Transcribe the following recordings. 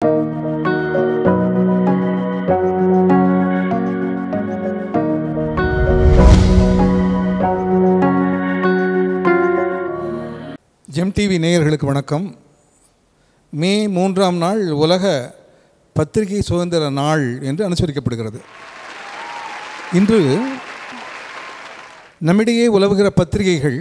GeM TV நேயர்களுக்கு வணக்கம் மே மூன்றாம் நாள் உலக பத்திரிகை சுதந்திர நாள் என்று அனுசரிக்கப்படுகிறது இன்று நம்மிடையே உலவுகிற பத்திரிகைகள்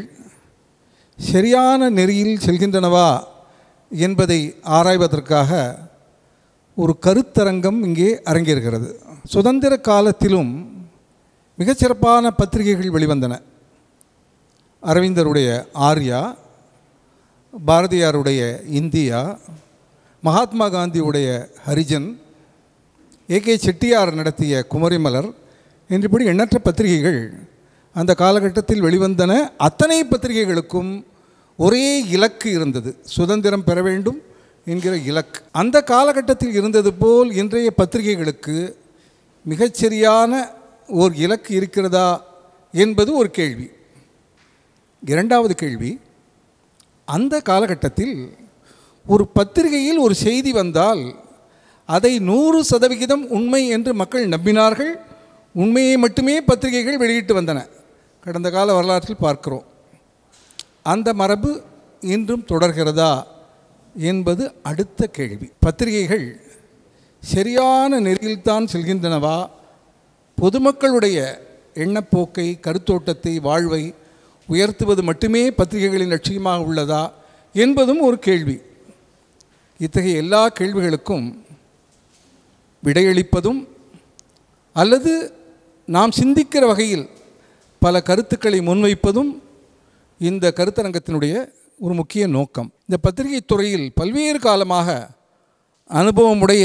சரியான நெறியில் செல்கின்றனவா என்பதை ஆராய்வதற்காக ஒரு கருத்தரங்கம் இங்கே அரங்கேறுகிறது சுதந்திர காலத்திலும் மிகச்சிறப்பான பத்திரிகைகள் வெளிவந்தன அரவிந்தருடைய ஆர்யா பாரதியாருடைய இந்தியா மகாத்மா காந்தியுடைய ஹரிஜன் ஏகே செட்டியார் நடத்திய குமரிமலர் என்றபடி எண்ணற்ற பத்திரிகைகள் அந்த காலகட்டத்தில் வெளிவந்தன அத்தனை பத்திரிகைகளுக்கும் ஒரே இலக்கு இருந்தது சுதந்திரம் பெற வேண்டும் என்கிற இலக்கு அந்த காலகட்டத்தில் இருந்தது போல் இன்றைய பத்திரிகைகளுக்கு மிகச்சரியான ஓர் இலக்கு இருக்கிறதா என்பது ஒரு கேள்வி இரண்டாவது கேள்வி அந்த காலகட்டத்தில் ஒரு பத்திரிகையில் ஒரு செய்தி வந்தால் அதை நூறு சதவிகிதம் உண்மை என்று மக்கள் நம்பினார்கள் உண்மையை மட்டுமே பத்திரிகைகள் வெளியிட்டு வந்தன கடந்த கால வரலாற்றில் பார்க்கிறோம் அந்த மரபு இன்றும் தொடர்கிறதா என்பது அடுத்த கேள்வி பத்திரிகைகள் சரியான நெறியில்தான் செல்கின்றனவா பொதுமக்களுடைய எண்ணப்போக்கை கருத்தோட்டத்தை வாழ்வை உயர்த்துவது மட்டுமே பத்திரிகைகளின் லட்சியமாக உள்ளதா என்பதும் ஒரு கேள்வி இத்தகைய எல்லா கேள்விகளுக்கும் விடையளிப்பதும் அல்லது நாம் சிந்திக்கிற வகையில் பல கருத்துக்களை முன்வைப்பதும் இந்த கருத்தரங்கத்தினுடைய ஒரு முக்கிய நோக்கம் இந்த பத்திரிகை துறையில் பல்வேறு காலமாக அனுபவமுடைய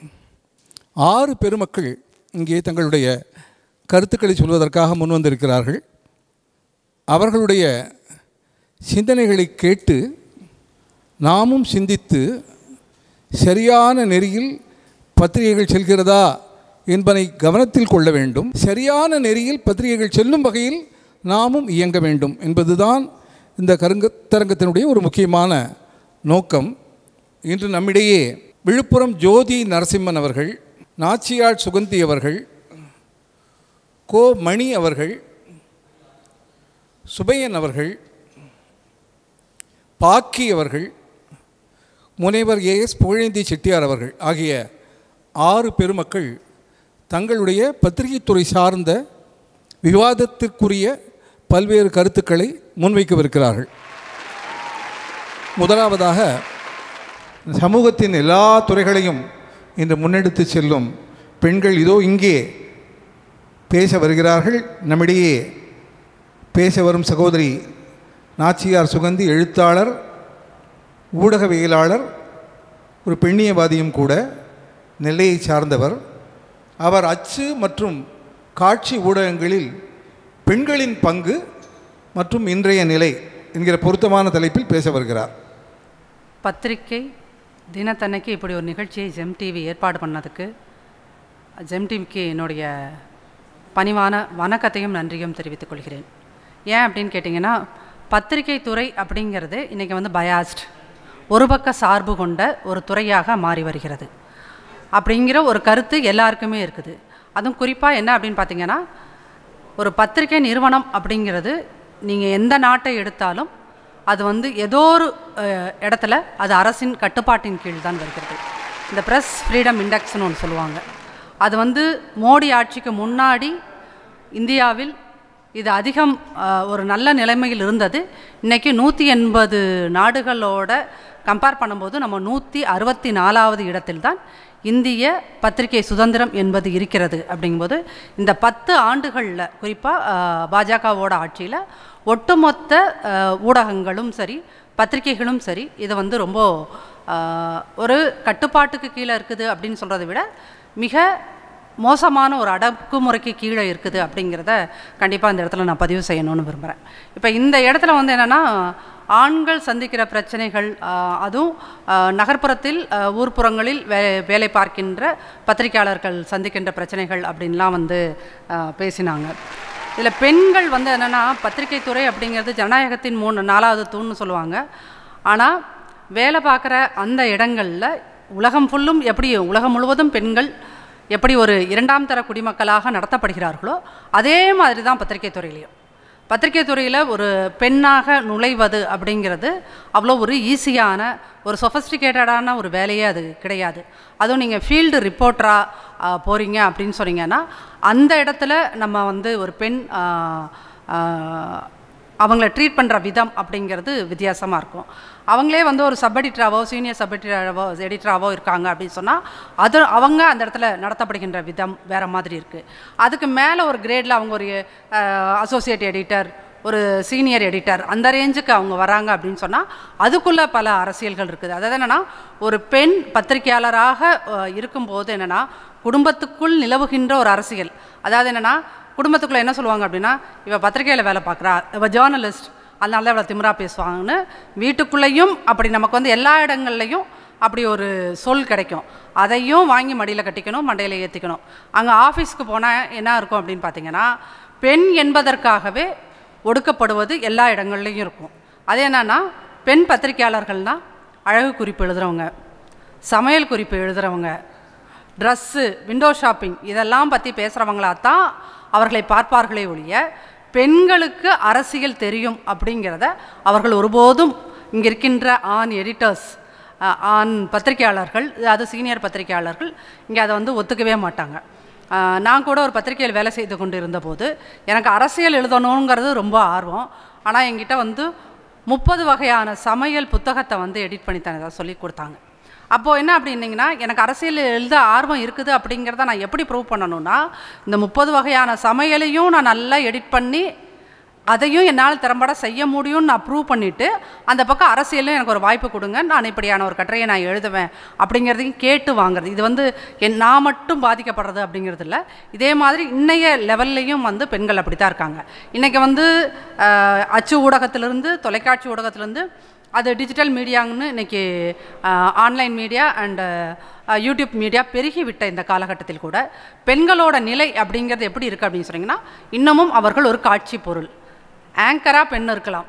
ஆறு பெருமக்கள் இங்கே தங்களுடைய கருத்துக்களை சொல்வதற்காக முன்வந்திருக்கிறார்கள் அவர்களுடைய சிந்தனைகளை கேட்டு நாமும் சிந்தித்து சரியான நெறியில் பத்திரிகைகள் செல்கிறதா என்பதை கவனத்தில் கொள்ள வேண்டும் சரியான நெறியில் பத்திரிகைகள் செல்லும் வகையில் நாமும் இயங்க வேண்டும் என்பதுதான் இந்த கருங்கத்தரங்கத்தினுடைய ஒரு முக்கியமான நோக்கம் இன்று நம்மிடையே விழுப்புரம் ஜோதி நரசிம்மன் அவர்கள் நாச்சியாள் சுகந்தி அவர்கள் கோ மணி அவர்கள் சுபையன் அவர்கள் பாக்கி அவர்கள் முனைவர் ஏஎஸ் புகழேந்தி செட்டியார் அவர்கள் ஆகிய ஆறு பெருமக்கள் தங்களுடைய பத்திரிகைத்துறை சார்ந்த விவாதத்திற்குரிய பல்வேறு கருத்துக்களை முன்வைக்கவிருக்கிறார்கள் முதலாவதாக சமூகத்தின் எல்லா துறைகளையும் இன்று முன்னெடுத்து செல்லும் பெண்கள் இதோ இங்கே பேச வருகிறார்கள் நம்மிடையே பேச வரும் சகோதரி நாச்சியார் சுகந்தி எழுத்தாளர் ஊடகவியலாளர் ஒரு பெண்ணியவாதியும் கூட நெல்லையை சார்ந்தவர் அவர் அச்சு மற்றும் காட்சி ஊடகங்களில் பெண்களின் பங்கு மற்றும் இன்றைய நிலை என்கிற பொருத்தமான தலைப்பில் பேச வருகிறார் பத்திரிக்கை தினத்தன்னைக்கு இப்படி ஒரு நிகழ்ச்சியை ஜெம் டிவி ஏற்பாடு பண்ணதுக்கு ஜெம் டிவிக்கு என்னுடைய பணிவான வணக்கத்தையும் நன்றியும் தெரிவித்துக் கொள்கிறேன் ஏன் அப்படின்னு கேட்டிங்கன்னா பத்திரிகை துறை அப்படிங்கிறது இன்றைக்கி வந்து பயாஸ்ட் ஒரு பக்க சார்பு கொண்ட ஒரு துறையாக மாறி வருகிறது அப்படிங்கிற ஒரு கருத்து எல்லாருக்குமே இருக்குது அதுவும் குறிப்பாக என்ன அப்படின்னு பார்த்தீங்கன்னா ஒரு பத்திரிகை நிறுவனம் அப்படிங்கிறது நீங்கள் எந்த நாட்டை எடுத்தாலும் அது வந்து ஏதோ ஒரு அஹ், இடத்துல அது அரசின் கட்டுப்பாட்டின் கீழ் தான் வருகிறது இந்த ப்ரெஸ் ஃப்ரீடம் இண்டெக்ஸ்னு ஒன்று சொல்லுவாங்க அது வந்து மோடி ஆட்சிக்கு முன்னாடி இந்தியாவில் இது அதிகம் அஹ், ஒரு நல்ல நிலைமையில் இருந்தது இன்றைக்கி நூற்றி எண்பது நாடுகளோட கம்பேர் பண்ணும்போது நம்ம நூற்றி அறுபத்தி நாலாவது இடத்தில் தான் இந்திய பத்திரிகை சுதந்திரம் என்பது இருக்கிறது அப்படிங்கும்போது இந்த பத்து ஆண்டுகளில் குறிப்பாக பாஜகவோட ஆட்சியில் ஒட்டுமொத்த அஹ், ஊடகங்களும் சரி பத்திரிகைகளும் சரி இது வந்து ரொம்ப அஹ், ஒரு கட்டுப்பாட்டுக்கு கீழே இருக்குது அப்படின்னு சொல்கிறத விட மிக மோசமான ஒரு அடக்குமுறைக்கு கீழே இருக்குது அப்படிங்கிறத கண்டிப்பாக இந்த இடத்துல நான் பதிவு செய்யணும்னு விரும்புகிறேன் இப்போ இந்த இடத்துல வந்து என்னென்னா ஆண்கள் சந்திக்கிற பிரச்சனைகள் ஆஹ், அதுவும் ஆஹ், நகர்ப்புறத்தில் ஆஹ், ஊர்ப்புறங்களில் வே வேலை பார்க்கின்ற பத்திரிகையாளர்கள் சந்திக்கின்ற பிரச்சனைகள் அப்படின்லாம் வந்து ஆஹ், பேசினாங்க இதில் பெண்கள் வந்து என்னென்னா பத்திரிகை துறை அப்படிங்கிறது ஜனநாயகத்தின் மூணு நாலாவது தூண்னு சொல்லுவாங்க ஆனால் வேலை பார்க்குற அந்த இடங்களில் உலகம் ஃபுல்லும் எப்படி உலகம் முழுவதும் பெண்கள் எப்படி ஒரு இரண்டாம் தர குடிமக்களாக நடத்தப்படுகிறார்களோ அதே மாதிரி தான் பத்திரிகை துறையிலையும் பத்திரிகை துறையில் ஒரு பெண்ணாக நுழைவது அப்படிங்கிறது அவ்வளோ ஒரு ஈஸியான ஒரு சொஃபஸ்டிகேட்டடான ஒரு வேலையே அது கிடையாது அதுவும் நீங்கள் ஃபீல்டு ரிப்போர்ட்டராக போகிறீங்க அப்படின்னு சொன்னீங்கன்னா அந்த இடத்துல நம்ம வந்து ஒரு பெண் ஆ, ஆ, அவங்கள ட்ரீட் பண்ணுற விதம் அப்படிங்கிறது வித்தியாசமாக இருக்கும் அவங்களே வந்து ஒரு சப் எடிட்டராவோ சீனியர் சப் எடிட்டராவோ எடிட்டராவோ இருக்காங்க அப்படின்னு சொன்னால் அது அவங்க அந்த இடத்துல நடத்தப்படுகின்ற விதம் வேறு மாதிரி இருக்குது அதுக்கு மேலே ஒரு கிரேடில் அவங்க ஒரு அசோசியேட் எடிட்டர் ஒரு சீனியர் எடிட்டர் அந்த ரேஞ்சுக்கு அவங்க வராங்க அப்படின்னு சொன்னால் அதுக்குள்ளே பல அரசியல்கள் இருக்குது அதாவது என்னென்னா ஒரு பெண் பத்திரிகையாளராக அஹ், இருக்கும்போது என்னென்னா குடும்பத்துக்குள் நிலவுகின்ற ஒரு அரசியல் அதாவது என்னென்னா குடும்பத்துக்குள்ளே என்ன சொல்லுவாங்க அப்படின்னா இவ பத்திரிகையில் வேலை பார்க்குறா இவ ஜேர்னலிஸ்ட் அதனால தான் இவ்வளோ திமிரா பேசுவாங்கன்னு வீட்டுக்குள்ளேயும் அப்படி நமக்கு வந்து எல்லா இடங்கள்லையும் அப்படி ஒரு சொல் கிடைக்கும் அதையும் வாங்கி மடியில் கட்டிக்கணும் மண்டையில் ஏற்றிக்கணும் அங்கே ஆஃபீஸ்க்கு போனால் என்ன இருக்கும் அப்படின்னு பார்த்தீங்கன்னா பெண் என்பதற்காகவே ஒடுக்கப்படுவது எல்லா இடங்கள்லையும் இருக்கும் அது என்னன்னா பெண் பத்திரிகையாளர்கள்னால் அழகு குறிப்பு எழுதுகிறவங்க சமையல் குறிப்பு எழுதுகிறவங்க ட்ரெஸ்ஸு விண்டோ ஷாப்பிங் இதெல்லாம் பற்றி பேசுகிறவங்களா தான் அவர்களை பார்ப்பார்களே ஒழிய பெண்களுக்கு அரசியல் தெரியும் அப்படிங்கிறத அவர்கள் ஒருபோதும் இங்கே இருக்கின்ற ஆண் எடிட்டர்ஸ் ஆண் பத்திரிகையாளர்கள் அது சீனியர் பத்திரிகையாளர்கள் இங்கே அதை வந்து ஒத்துக்கவே மாட்டாங்க ஆஹ் நான் கூட ஒரு பத்திரிகையில் வேலை செய்து கொண்டு இருந்தபோது எனக்கு அரசியல் எழுதணுங்கிறது ரொம்ப ஆர்வம் ஆனால் என்கிட்ட வந்து முப்பது வகையான சமையல் புத்தகத்தை வந்து எடிட் பண்ணி தரதா சொல்லி கொடுத்தாங்க அப்போது என்ன அப்படின்னீங்கன்னா எனக்கு அரசியல் எழுத ஆர்வம் இருக்குது அப்படிங்கிறத நான் எப்படி ப்ரூவ் பண்ணணும்னா இந்த முப்பது வகையான சமையலையும் நான் நல்லா எடிட் பண்ணி அதையும் என்னால் திறம்பட செய்ய முடியும்னு நான் ப்ரூவ் பண்ணிவிட்டு அந்த பக்கம் அரசியலும் எனக்கு ஒரு வாய்ப்பு கொடுங்க நான் இப்படியான ஒரு கட்டுரையை நான் எழுதுவேன் அப்படிங்கிறதையும் கேட்டு வாங்குறது இது வந்து என் நான் மட்டும் பாதிக்கப்படுறது அப்படிங்கிறது இல்லை இதே மாதிரி இன்னைய லெவல்லையும் வந்து பெண்கள் அப்படி தான் இருக்காங்க இன்றைக்கி வந்து அஹ், அச்சு ஊடகத்திலிருந்து தொலைக்காட்சி ஊடகத்திலிருந்து அது டிஜிட்டல் மீடியாங்கன்னு இன்றைக்கி online media and YouTube media பெருகி விட்ட இந்த காலகட்டத்தில் கூட பெண்களோட நிலை அப்படிங்கிறது எப்படி இருக்குது அப்படின்னு சொன்னீங்கன்னா இன்னமும் அவர்கள் ஒரு காட்சி பொருள் ஆங்கராக பெண் இருக்கலாம்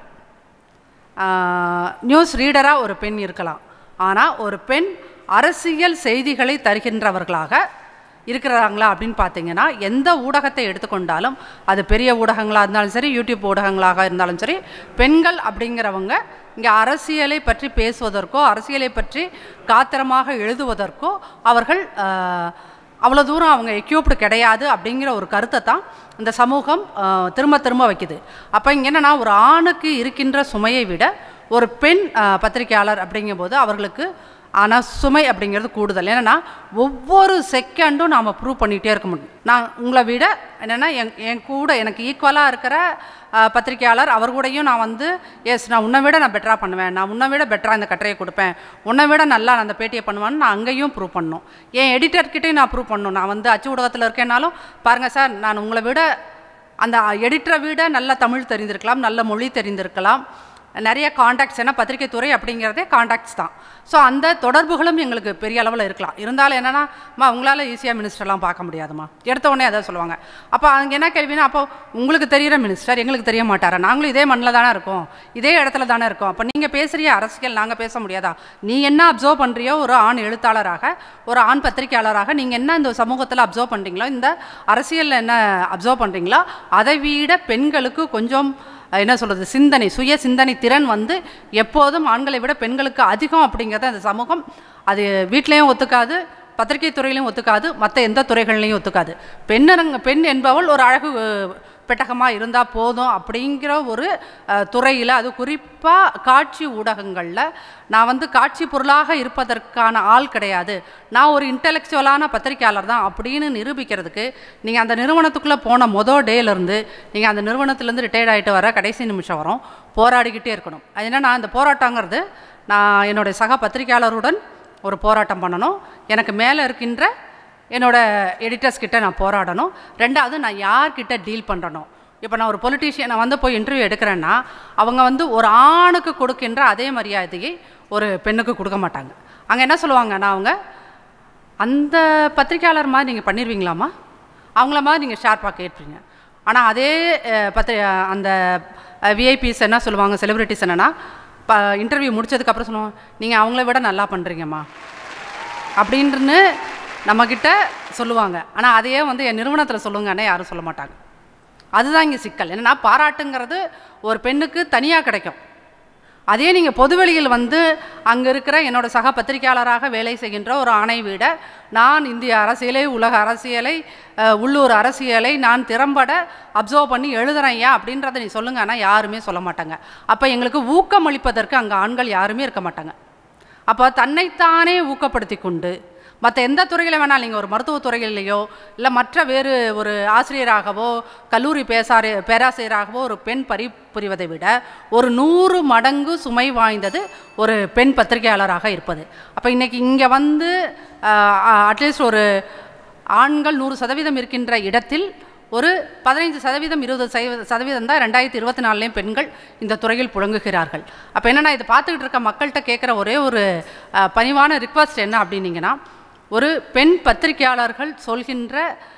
நியூஸ் ரீடராக ஒரு பெண் இருக்கலாம் ஆனால் ஒரு பெண் அரசியல் செய்திகளை தருகின்றவர்களாக இருக்கிறாங்களா அப்படின்னு பார்த்தீங்கன்னா எந்த ஊடகத்தை எடுத்துக்கொண்டாலும் அது பெரிய ஊடகங்களாக இருந்தாலும் சரி யூடியூப் ஊடகங்களாக இருந்தாலும் சரி பெண்கள் அப்படிங்கிறவங்க இங்கே அரசியலை பற்றி பேசுவதற்கோ அரசியலை பற்றி காத்திரமாக எழுதுவதற்கோ அவர்கள் ஆஹ், அவ்வளோ தூரம் அவங்க எக்யூப்டு கிடையாது அப்படிங்கிற ஒரு கருத்தை தான் இந்த சமூகம் ஆஹ், திரும்ப திரும்ப வைக்குது அப்போ இங்கே என்னென்னா ஒரு ஆணுக்கு இருக்கின்ற சுமையை விட ஒரு பெண் ஆஹ், பத்திரிகையாளர் அப்படிங்கும்போது அவர்களுக்கு ஆனால் சுமை அப்படிங்கிறது கூடுதல் என்னென்னா ஒவ்வொரு செகண்டும் நாம் ப்ரூவ் பண்ணிகிட்டே இருக்க முடியும் நான் உங்களை விட என்னென்னா என் என் கூட எனக்கு ஈக்குவலாக இருக்கிற ஆஹ், பத்திரிக்கையாளர் அவர் கூடயும் நான் வந்து எஸ் நான் உன்னை விட நான் பெட்டராக பண்ணுவேன் நான் உன்னை விட பெட்டராக இந்த கட்டுரையை கொடுப்பேன் உன்னை விட நல்லா நான் அந்த பேட்டியை பண்ணுவேன்னு நான் அங்கேயும் ப்ரூவ் பண்ணணும் என் எடிட்டர்கிட்டையும் நான் ப்ரூவ் பண்ணணும் நான் வந்து அச்சு ஊடகத்தில் இருக்கேனாலும் பாருங்கள் சார் நான் உங்களை விட அந்த எடிட்டரை விட நல்ல தமிழ் தெரிந்திருக்கலாம் நல்ல மொழி தெரிந்திருக்கலாம் நிறைய காண்டாக்ட்ஸ் ஏன்னா பத்திரிகை துறை அப்படிங்கிறதே காண்டாக்ட்ஸ் தான் ஸோ அந்த தொடர்புகளும் எங்களுக்கு பெரிய அளவில் இருக்கலாம் இருந்தாலும் என்னென்னா உங்களால் ஈஸியாக மினிஸ்டர்லாம் பார்க்க முடியாதுமா எடுத்த உடனே அதான் சொல்லுவாங்க அப்போ அங்கே என்ன கேள்வினா அப்போ உங்களுக்கு தெரிகிற மினிஸ்டர் எங்களுக்கு தெரிய மாட்டாரா நாங்களும் இதே மண்ணில் தானே இருக்கோம் இதே இடத்துல தானே இருக்கோம் அப்போ நீங்கள் பேசுகிற அரசியல் நாங்கள் பேச முடியாதா நீ என்ன அப்சர்வ் பண்ணுறியோ ஒரு ஆண் எழுத்தாளராக ஒரு ஆண் பத்திரிகையாளராக நீங்கள் என்ன இந்த சமூகத்தில் அப்சர்வ் பண்ணுறீங்களோ இந்த அரசியலில் என்ன அப்சர்வ் பண்ணுறீங்களோ அதை விட பெண்களுக்கு கொஞ்சம் என்ன சொல்கிறது சிந்தனை சுய சிந்தனை திறன் வந்து எப்போதும் ஆண்களை விட பெண்களுக்கு அதிகம் அப்படிங்கிறத அந்த சமூகம் அது வீட்லேயும் ஒத்துக்காது பத்திரிகை துறையிலையும் ஒத்துக்காது மற்ற எந்த துறைகள்லையும் ஒத்துக்காது பெண்ணரங்க பெண் என்பவள் ஒரு அழகு பெட்டகமாக இருந்தால் போதும் அப்படிங்கிற ஒரு துறையில் அது குறிப்பாக காட்சி ஊடகங்களில் நான் வந்து காட்சி பொருளாக இருப்பதற்கான ஆள் கிடையாது நான் ஒரு இன்டெலெக்சுவலான பத்திரிக்கையாளர் தான் அப்படின்னு நிரூபிக்கிறதுக்கு நீங்கள் அந்த நிறுவனத்துக்குள்ளே போன மொதல் டேலேருந்து நீங்கள் அந்த நிறுவனத்துலேருந்து ரிட்டையர்ட் ஆகிட்டு வர கடைசி நிமிஷம் வரும் போராடிக்கிட்டே இருக்கணும் அது என்னன்னா இந்த போராட்டங்கிறது நான் என்னுடைய சக பத்திரிக்கையாளருடன் ஒரு போராட்டம் பண்ணணும் எனக்கு மேலே இருக்கின்ற என்னோட எடிட்டர்ஸ் கிட்ட நான் போராடணும் ரெண்டாவது நான் யார்கிட்ட டீல் பண்ணுறணும் இப்போ நான் ஒரு பொலிட்டீஷியனை வந்து போய் இன்டர்வியூ எடுக்கிறேன்னா அவங்க வந்து ஒரு ஆணுக்கு கொடுக்கின்ற அதே மரியாதையை ஒரு பெண்ணுக்கு கொடுக்க மாட்டாங்க அங்கே என்ன சொல்லுவாங்க நான் அவங்க அந்த பத்திரிக்கையாளர் மாதிரி நீங்கள் பண்ணிடுவீங்களாமா அவங்கள மாதிரி நீங்கள் ஷார்ப்பாக கேட்பீங்க ஆனால் அதே அஹ், பத்திரி அந்த விஐபிஸ் என்ன சொல்லுவாங்க செலிப்ரிட்டிஸ் என்னென்னா ப இன்டர்வியூ முடிச்சதுக்கப்புறம் சொல்லுவாங்க நீங்கள் அவங்கள விட நல்லா பண்ணுறீங்கம்மா அப்படின்ட்டு நம்மக்கிட்ட சொல்லுவாங்க ஆனால் அதையே வந்து என் நிறுவனத்தில் சொல்லுங்கன்னா யாரும் சொல்ல மாட்டாங்க அதுதான் இங்கே சிக்கல் என்னன்னா பாராட்டுங்கிறது ஒரு பெண்ணுக்கு தனியாக கிடைக்கும் அதே நீங்கள் பொதுவெளியில் வந்து அங்கே இருக்கிற என்னோட சக பத்திரிகையாளராக வேலை செய்கின்ற ஒரு ஆணை விட நான் இந்திய அரசியலை உலக அரசியலை அஹ், உள்ளூர் அரசியலை நான் திறம்பட அப்சர்வ் பண்ணி எழுதுறேன்யா அப்படின்றத நீ சொல்லுங்க ஆனால் யாருமே சொல்ல மாட்டாங்க அப்போ எங்களுக்கு ஊக்கம் அளிப்பதற்கு அங்கே ஆண்கள் யாருமே இருக்க மாட்டாங்க அப்போ தன்னைத்தானே ஊக்கப்படுத்தி கொண்டு மற்ற எந்த துறையில் வேணாலும் நீங்கள் ஒரு மருத்துவத் துறையிலையோ இல்லை மற்ற வேறு ஒரு ஆசிரியராகவோ கல்லூரி பேசாரி பேராசிரியராகவோ ஒரு பெண் பரி புரிவதை விட ஒரு நூறு மடங்கு சுமை வாய்ந்தது ஒரு பெண் பத்திரிகையாளராக இருப்பது அப்போ இன்றைக்கி இங்கே வந்து அட்லீஸ்ட் ஒரு ஆண்கள் நூறு சதவீதம் இருக்கின்ற இடத்தில் ஒரு பதினைந்து சதவீதம் இருபது சதவீத- சதவீதம் தான் ரெண்டாயிரத்தி இருபத்தி நாலுலேயும் பெண்கள் இந்த துறையில் புழங்குகிறார்கள் அப்போ என்ன நான் இதை பார்த்துக்கிட்டு இருக்க மக்கள்கிட்ட கேட்குற ஒரே ஒரு அஹ், பணிவான ரிக்வஸ்ட் என்ன அப்படின்னீங்கன்னா ஒரு பெண் பத்திரிகையாளர்கள் சொல்கின்ற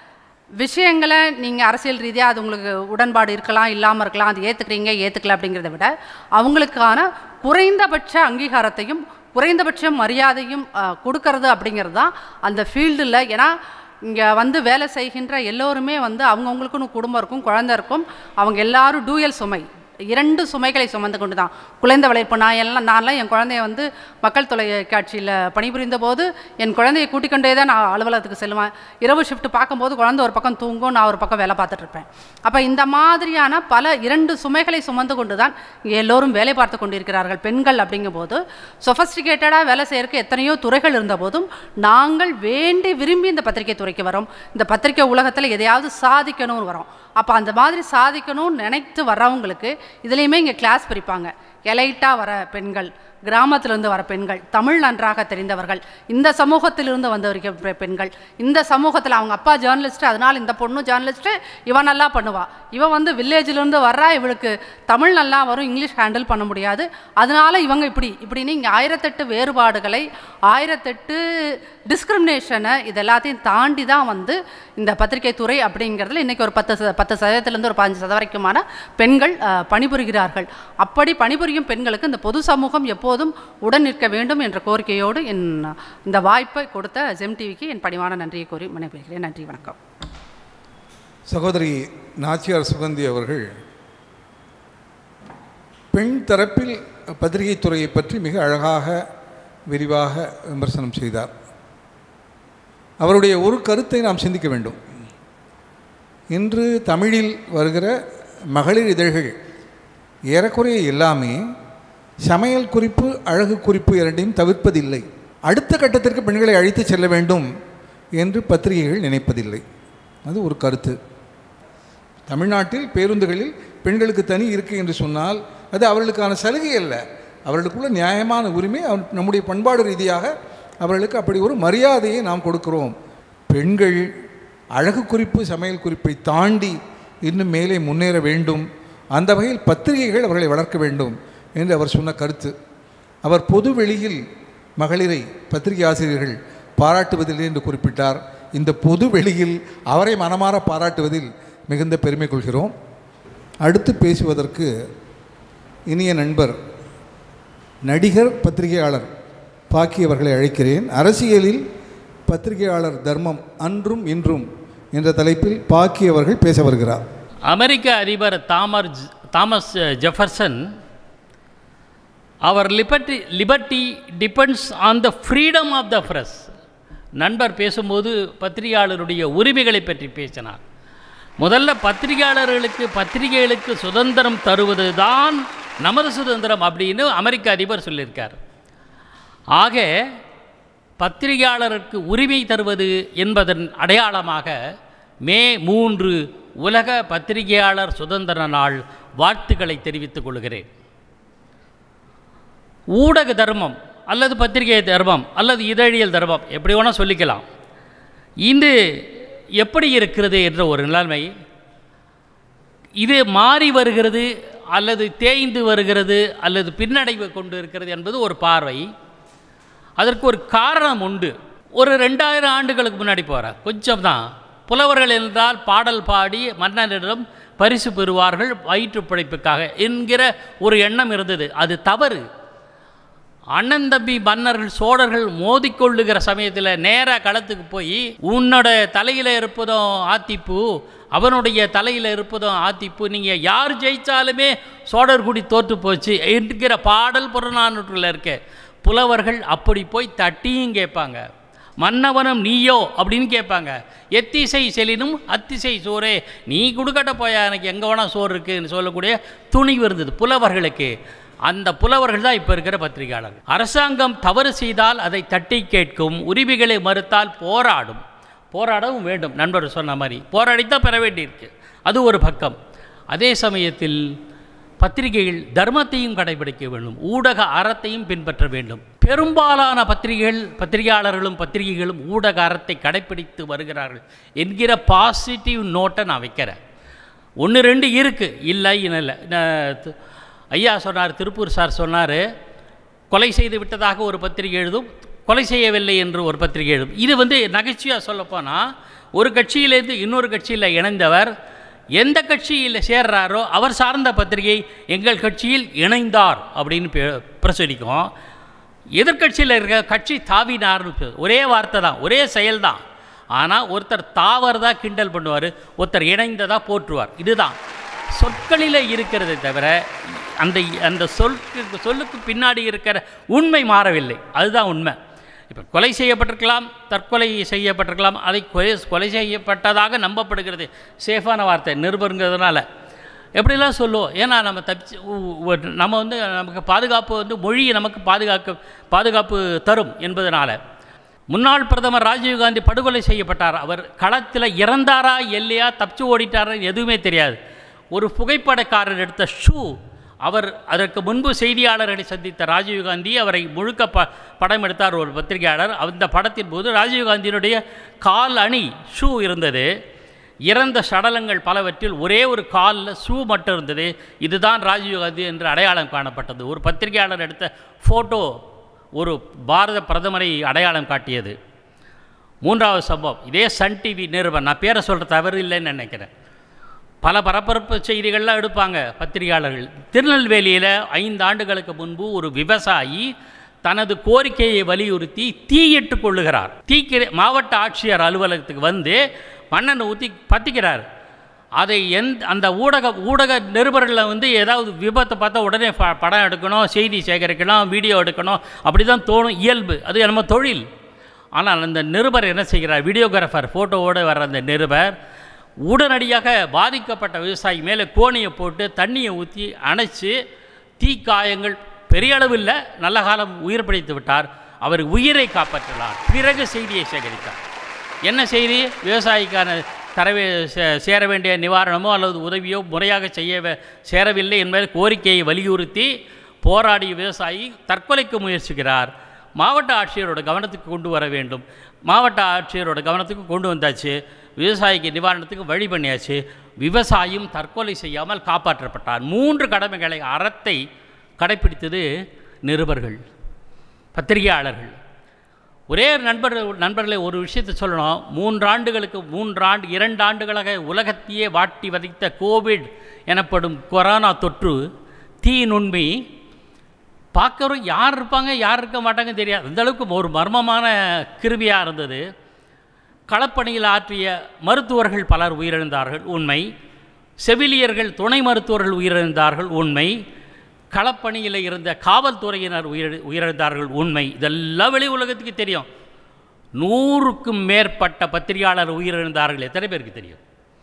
விஷயங்களை நீங்கள் அரசியல் ரீதியாக அது உங்களுக்கு உடன்பாடு இருக்கலாம் இல்லாமல் இருக்கலாம் அது ஏற்றுக்கிறீங்க ஏற்றுக்கல அப்படிங்கிறத விட அவங்களுக்கான குறைந்தபட்ச அங்கீகாரத்தையும் குறைந்தபட்ச மரியாதையும் அஹ், கொடுக்கறது அப்படிங்கிறது தான் அந்த ஃபீல்டில் ஏன்னா இங்கே வந்து வேலை செய்கின்ற எல்லோருமே வந்து அவங்கவுங்களுக்குன்னு குடும்பம் இருக்கும் குழந்தை இருக்கும் அவங்க எல்லாரும் டூயல் சுமை இரண்டு சுமைகளை சுமந்து கொண்டு தான் குழந்தை வளர்ப்பு நான் எல்லாம் நான்லாம் என் குழந்தைய வந்து மக்கள் தொலைக்காட்சியில் பணிபுரிந்த போது என் குழந்தையை கூட்டிக் கொண்டே தான் நான் அலுவலகத்துக்கு செல்லுவேன் இரவு ஷிஃப்ட் பார்க்கும்போது குழந்தை ஒரு பக்கம் தூங்கும் நான் ஒரு பக்கம் வேலை பார்த்துட்டு இருப்பேன் அப்போ இந்த மாதிரியான பல இரண்டு சுமைகளை சுமந்து கொண்டு தான் இங்கே எல்லோரும் வேலை பார்த்து கொண்டிருக்கிறார்கள் பெண்கள் அப்படிங்கும்போது சொஃபஸ்டிகேட்டடாக வேலை செய்யறதுக்கு எத்தனையோ துறைகள் இருந்த போதும் நாங்கள் வேண்டி விரும்பி இந்த பத்திரிகை துறைக்கு வரோம் இந்த பத்திரிகை உலகத்தில் எதையாவது சாதிக்கணும்னு வரோம் அப்போ அந்த மாதிரி சாதிக்கணும்னு நினைத்து வர்றவங்களுக்கு இதுலேயுமே இங்கே கிளாஸ் பிரிப்பாங்க எலைட்டாக வர பெண்கள் கிராமத்திலிருந்து வர பெண்கள் தமிழ் நன்றாக தெரிந்தவர்கள் இந்த சமூகத்திலிருந்து வந்தவர்கள் பெ- பெண்கள் இந்த சமூகத்தில் அவங்க அப்பா ஜேர்னலிஸ்ட் அதனால் இந்த பொண்ணு ஜேர்னலிஸ்ட்டு இவன் நல்லா பண்ணுவா இவன் வந்து வில்லேஜிலேருந்து வர்றா இவளுக்கு தமிழ் நல்லா வரும் இங்கிலீஷ் ஹேண்டில் பண்ண முடியாது அதனால இவங்க இப்படி இப்படின்னு இங்கே ஆயிரத்தெட்டு வேறுபாடுகளை ஆயிரத்தெட்டு டிஸ்கிரிமினேஷனை இது எல்லாத்தையும் தாண்டி தான் வந்து இந்த பத்திரிகை துறை அப்படிங்கிறதுல இன்றைக்கி ஒரு பத்து ச- பத்து சதவீதத்திலேருந்து ஒரு பதினஞ்சு சதவீதம் வரைக்குமான பெண்கள் அஹ், பணிபுரிகிறார்கள் அப்படி பணிபுரியும் பெண்களுக்கு இந்த பொது சமூகம் எப்போதும் உடன் நிற்க வேண்டும் என்ற கோரிக்கையோடு என் இந்த வாய்ப்பை கொடுத்த ஜெம் டிவிக்கு என் பணிவான நன்றியை கூறி மனைவிக்கிறேன் நன்றி வணக்கம் சகோதரி நாச்சியார் சுகந்தி அவர்கள் பெண் தரப்பில் பத்திரிகை துறையை பற்றி மிக அழகாக விரிவாக விமர்சனம் செய்தார் அவருடைய ஒரு கருத்தை நாம் சிந்திக்க வேண்டும் இன்று தமிழில் வருகிற மகளிர் இதழ்கள் ஏறக்குறைய எல்லாமே சமையல் குறிப்பு அழகு குறிப்பு இரண்டையும் தவிர்ப்பதில்லை அடுத்த கட்டத்திற்கு பெண்களை அழைத்து செல்ல வேண்டும் என்று பத்திரிகைகள் நினைப்பதில்லை அது ஒரு கருத்து தமிழ்நாட்டில் பேருந்துகளில் பெண்களுக்கு தனி இருக்கு என்று சொன்னால் அது அவர்களுக்கான சலுகை அல்ல அவர்களுக்குள்ள நியாயமான உரிமை அவர் நம்முடைய பண்பாடு ரீதியாக அவர்களுக்கு அப்படி ஒரு மரியாதையை நாம் கொடுக்கிறோம் பெண்கள் அழகு குறிப்பு சமையல் குறிப்பை தாண்டி இன்னும் மேலே முன்னேற வேண்டும் அந்த வகையில் பத்திரிகைகள் அவர்களை வளர்க்க வேண்டும் என்று அவர் சொன்ன கருத்து அவர் பொது வெளியில் மகளிரை பத்திரிகை ஆசிரியர்கள் பாராட்டுவதில்லை என்று குறிப்பிட்டார் இந்த பொது வெளியில் அவரை மனமாற பாராட்டுவதில் மிகுந்த பெருமை கொள்கிறோம் அடுத்து பேசுவதற்கு இனிய நண்பர் நடிகர் பத்திரிகையாளர் பாக்கி அவர்களை அழைக்கிறேன் அரசியலில் பத்திரிகையாளர் தர்மம் அன்றும் இன்றும் என்ற தலைப்பில் பாக்கி அவர்கள் பேச வருகிறார் அமெரிக்க அதிபர் தாமர் ஜ- தாமஸ் ஜெஃபர்சன் அவர் liberty liberty depends on the freedom of the press நண்பர் பேசும்போது பத்திரிகையாளருடைய உரிமைகளை பற்றி பேசினார் முதல்ல பத்திரிகையாளர்களுக்கு பத்திரிகைகளுக்கு சுதந்திரம் தருவது தான் நமது சுதந்திரம் அப்படின்னு அமெரிக்க அதிபர் சொல்லியிருக்கார் ஆக பத்திரிகையாளருக்கு உரிமை தருவது என்பதன் அடையாளமாக மே மூன்று உலக பத்திரிகையாளர் சுதந்திர நாள் வாழ்த்துக்களை தெரிவித்துக் கொள்கிறேன் ஊடக தர்மம் அல்லது பத்திரிகை தர்மம் அல்லது இதழியல் தர்மம் எப்படி வேணால் சொல்லிக்கலாம் இது எப்படி இருக்கிறது என்ற ஒரு நிலைமை இது மாறி வருகிறது அல்லது தேய்ந்து வருகிறது அல்லது பின்னடைவு கொண்டு இருக்கிறது என்பது ஒரு பார்வை அதற்கு ஒரு காரணம் உண்டு ஒரு ரெண்டாயிரம் ஆண்டுகளுக்கு முன்னாடி போகிற கொஞ்சம் தான் புலவர்கள் என்றால் பாடல் பாடி மன்னரிடம் பரிசு பெறுவார்கள் வயிற்று பிழைப்புக்காக என்கிற ஒரு எண்ணம் இருந்தது அது தவறு அண்ணன் தம்பி மன்னர்கள் சோழர்கள் மோதிக்கொள்ளுகிற சமயத்தில் நேராக களத்துக்கு போய் உன்னோட தலையில் இருப்பதும் ஆத்திப்பூ அவனுடைய தலையில் இருப்பதும் ஆத்திப்பூ நீங்கள் யார் ஜெயித்தாலுமே சோழர்குடி தோற்று போச்சு என்கிற பாடல் புறநானூற்றில் இருக்க புலவர்கள் அப்படி போய் தட்டியும் கேட்பாங்க மன்னவனும் நீயோ அப்படின்னு கேட்பாங்க எத்திசை செலினும் அத்திசை சோறே நீ கொடுக்கட்ட போயா எனக்கு எங்கே வேணால் சோறு இருக்குன்னு சொல்லக்கூடிய துணிவு இருந்தது புலவர்களுக்கு அந்த புலவர்கள் தான் இப்போ இருக்கிற பத்திரிகையாளர் அரசாங்கம் தவறு செய்தால் அதை தட்டி கேட்கும் உரிமைகளை மறுத்தால் போராடும் போராடவும் வேண்டும் நண்பர் சொன்ன மாதிரி போராடித்தான் பெற வேண்டியிருக்கு அது ஒரு பக்கம் அதே சமயத்தில் பத்திரிகைகள் தர்மத்தையும் கடைபிடிக்க வேண்டும் ஊடக அறத்தையும் பின்பற்ற வேண்டும் பெரும்பாலான பத்திரிகைகள் பத்திரிகையாளர்களும் பத்திரிகைகளும் ஊடக அறத்தை கடைபிடித்து வருகிறார்கள் என்கிற பாசிட்டிவ் நோட்டை நான் வைக்கிறேன் ஒன்று ரெண்டு இருக்குது இல்லை இல்லை நான் து- ஐயா சொன்னார் திருப்பூர் சார் சொன்னார் கொலை செய்து விட்டதாக ஒரு பத்திரிகை எழுதும் கொலை செய்யவில்லை என்று ஒரு பத்திரிகை எழுதும் இது வந்து நகைச்சுவையாக சொல்லப்போனால் ஒரு கட்சியிலேருந்து இன்னொரு கட்சியில் இணைந்தவர் எந்த கட்சியில் சேர்றாரோ அவர் சார்ந்த பத்திரிகை எங்கள் கட்சியில் இணைந்தார் அப்படின்னு பே- பிரசுரிக்கும் எதிர்க்கட்சியில் இருக்க கட்சி தாவினார்னு பே- ஒரே வார்த்தை தான் ஒரே செயல் தான் ஆனால் ஒருத்தர் தாவறதா கிண்டல் பண்ணுவார் ஒருத்தர் இணைந்ததா போற்றுவார் இதுதான் சொற்களில் இருக்கிறதை தவிர அந்த அந்த சொல்லுக்கு சொல்லுக்கு பின்னாடி இருக்கிற உண்மை மாறவில்லை அதுதான் உண்மை இப்போ கொலை செய்யப்பட்டிருக்கலாம் தற்கொலை செய்யப்பட்டிருக்கலாம் அதை கொலை கொலை செய்யப்பட்டதாக நம்பப்படுகிறது சேஃபான வார்த்தை நிருபருங்கிறதுனால எப்படிலாம் சொல்லுவோம் ஏன்னா நம்ம தப்பிச்சு உ- உ- நம்ம வந்து நமக்கு பாதுகாப்பு வந்து மொழி நமக்கு பாதுகாக்க பாதுகாப்பு தரும் என்பதனால முன்னாள் பிரதமர் ராஜீவ்காந்தி படுகொலை செய்யப்பட்டார் அவர் களத்தில் இறந்தாரா இல்லையா தப்பிச்சு ஓடிட்டாரா எதுவுமே தெரியாது ஒரு புகைப்படக்காரர் எடுத்த ஷூ அவர் அதற்கு முன்பு செய்தியாளர்களை சந்தித்த ராஜீவ்காந்தி அவரை முழுக்க ப படம் எடுத்தார் ஒரு பத்திரிகையாளர் அந்த படத்தின் போது ராஜீவ்காந்தியினுடைய கால் அணி ஷூ இருந்தது இறந்த சடலங்கள் பலவற்றில் ஒரே ஒரு காலில் ஷூ மட்டும் இருந்தது இதுதான் ராஜீவ்காந்தி என்று அடையாளம் காணப்பட்டது ஒரு பத்திரிகையாளர் எடுத்த ஃபோட்டோ ஒரு பாரத பிரதமரை அடையாளம் காட்டியது மூன்றாவது சம்பவம் இதே சன் டிவி நிருபர் நான் பேரை சொல்கிற தவறு இல்லைன்னு நினைக்கிறேன் பல பரபரப்பு செய்திகள்லாம் எடுப்பாங்க பத்திரிகையாளர்கள் திருநெல்வேலியில் ஐந்து ஆண்டுகளுக்கு முன்பு ஒரு விவசாயி தனது கோரிக்கையை வலியுறுத்தி தீயிட்டு கொள்ளுகிறார் தீக்கிர மாவட்ட ஆட்சியர் அலுவலகத்துக்கு வந்து மண்ணெண்ணை ஊற்றி பற்றிக்கிறார் அதை எந்த அந்த ஊடக ஊடக நிருபர்களில் வந்து ஏதாவது விபத்தை பார்த்தா உடனே ப- படம் எடுக்கணும் செய்தி சேகரிக்கணும் வீடியோ எடுக்கணும் அப்படி தான் தோணும் இயல்பு அது நம்ம தொழில் ஆனால் அந்த நிருபர் என்ன செய்கிறார் வீடியோகிராஃபர் ஃபோட்டோவோடு வர்ற அந்த நிருபர் உடனடியாக பாதிக்கப்பட்ட விவசாயி மேலே கோணியை போட்டு தண்ணியை ஊற்றி அணைச்சி தீக்காயங்கள் பெரிய அளவில் நல்ல காலம் உயிர் பிழைத்து விட்டார் அவர் உயிரை காப்பாற்றினார் பிறகு செய்தியை சேகரித்தார் என்ன செய்தி விவசாயிக்கான தரவே சே- சேர வேண்டிய நிவாரணமோ அல்லது உதவியோ முறையாக செய்ய வே- சேரவில்லை என்பதை கோரிக்கையை வலியுறுத்தி போராடிய விவசாயி தற்கொலைக்கு முயற்சிக்கிறார் மாவட்ட ஆட்சியரோட கவனத்துக்கு கொண்டு வர வேண்டும் மாவட்ட ஆட்சியரோட கவனத்துக்கு கொண்டு வந்தாச்சு விவசாயிக்கு நிவாரணத்துக்கு வழி பண்ணியாச்சு விவசாயியும் தற்கொலை செய்யாமல் காப்பாற்றப்பட்டார் மூன்று கடமைகளை அறத்தை கடைப்பிடித்தது நிருபர்கள் பத்திரிகையாளர்கள் ஒரே நண்பர் நண்பர்களை ஒரு விஷயத்தை சொல்லணும் மூன்றாண்டுகளுக்கு மூன்றாண்டு இரண்டு ஆண்டுகளாக உலகத்தையே வாட்டி வதைத்த கோவிட் எனப்படும் கொரோனா தொற்று தீநுண்மை பார்க்கறோம் யார் இருப்பாங்க யார் இருக்க மாட்டாங்க தெரியாது அந்த அளவுக்கு ஒரு மர்மமான கிருமியாக இருந்தது களப்பணியில் ஆற்றிய மருத்துவர்கள் பலர் உயிரிழந்தார்கள் உண்மை செவிலியர்கள் துணை மருத்துவர்கள் உயிரிழந்தார்கள் உண்மை களப்பணியில் இருந்த காவல்துறையினர் உயிர் உயிரிழந்தார்கள் உண்மை இதெல்லாம் வெளி உலகத்துக்கு தெரியும் நூறுக்கும் மேற்பட்ட பத்திரிகையாளர் உயிரிழந்தார்கள் எத்தனை பேருக்கு தெரியும்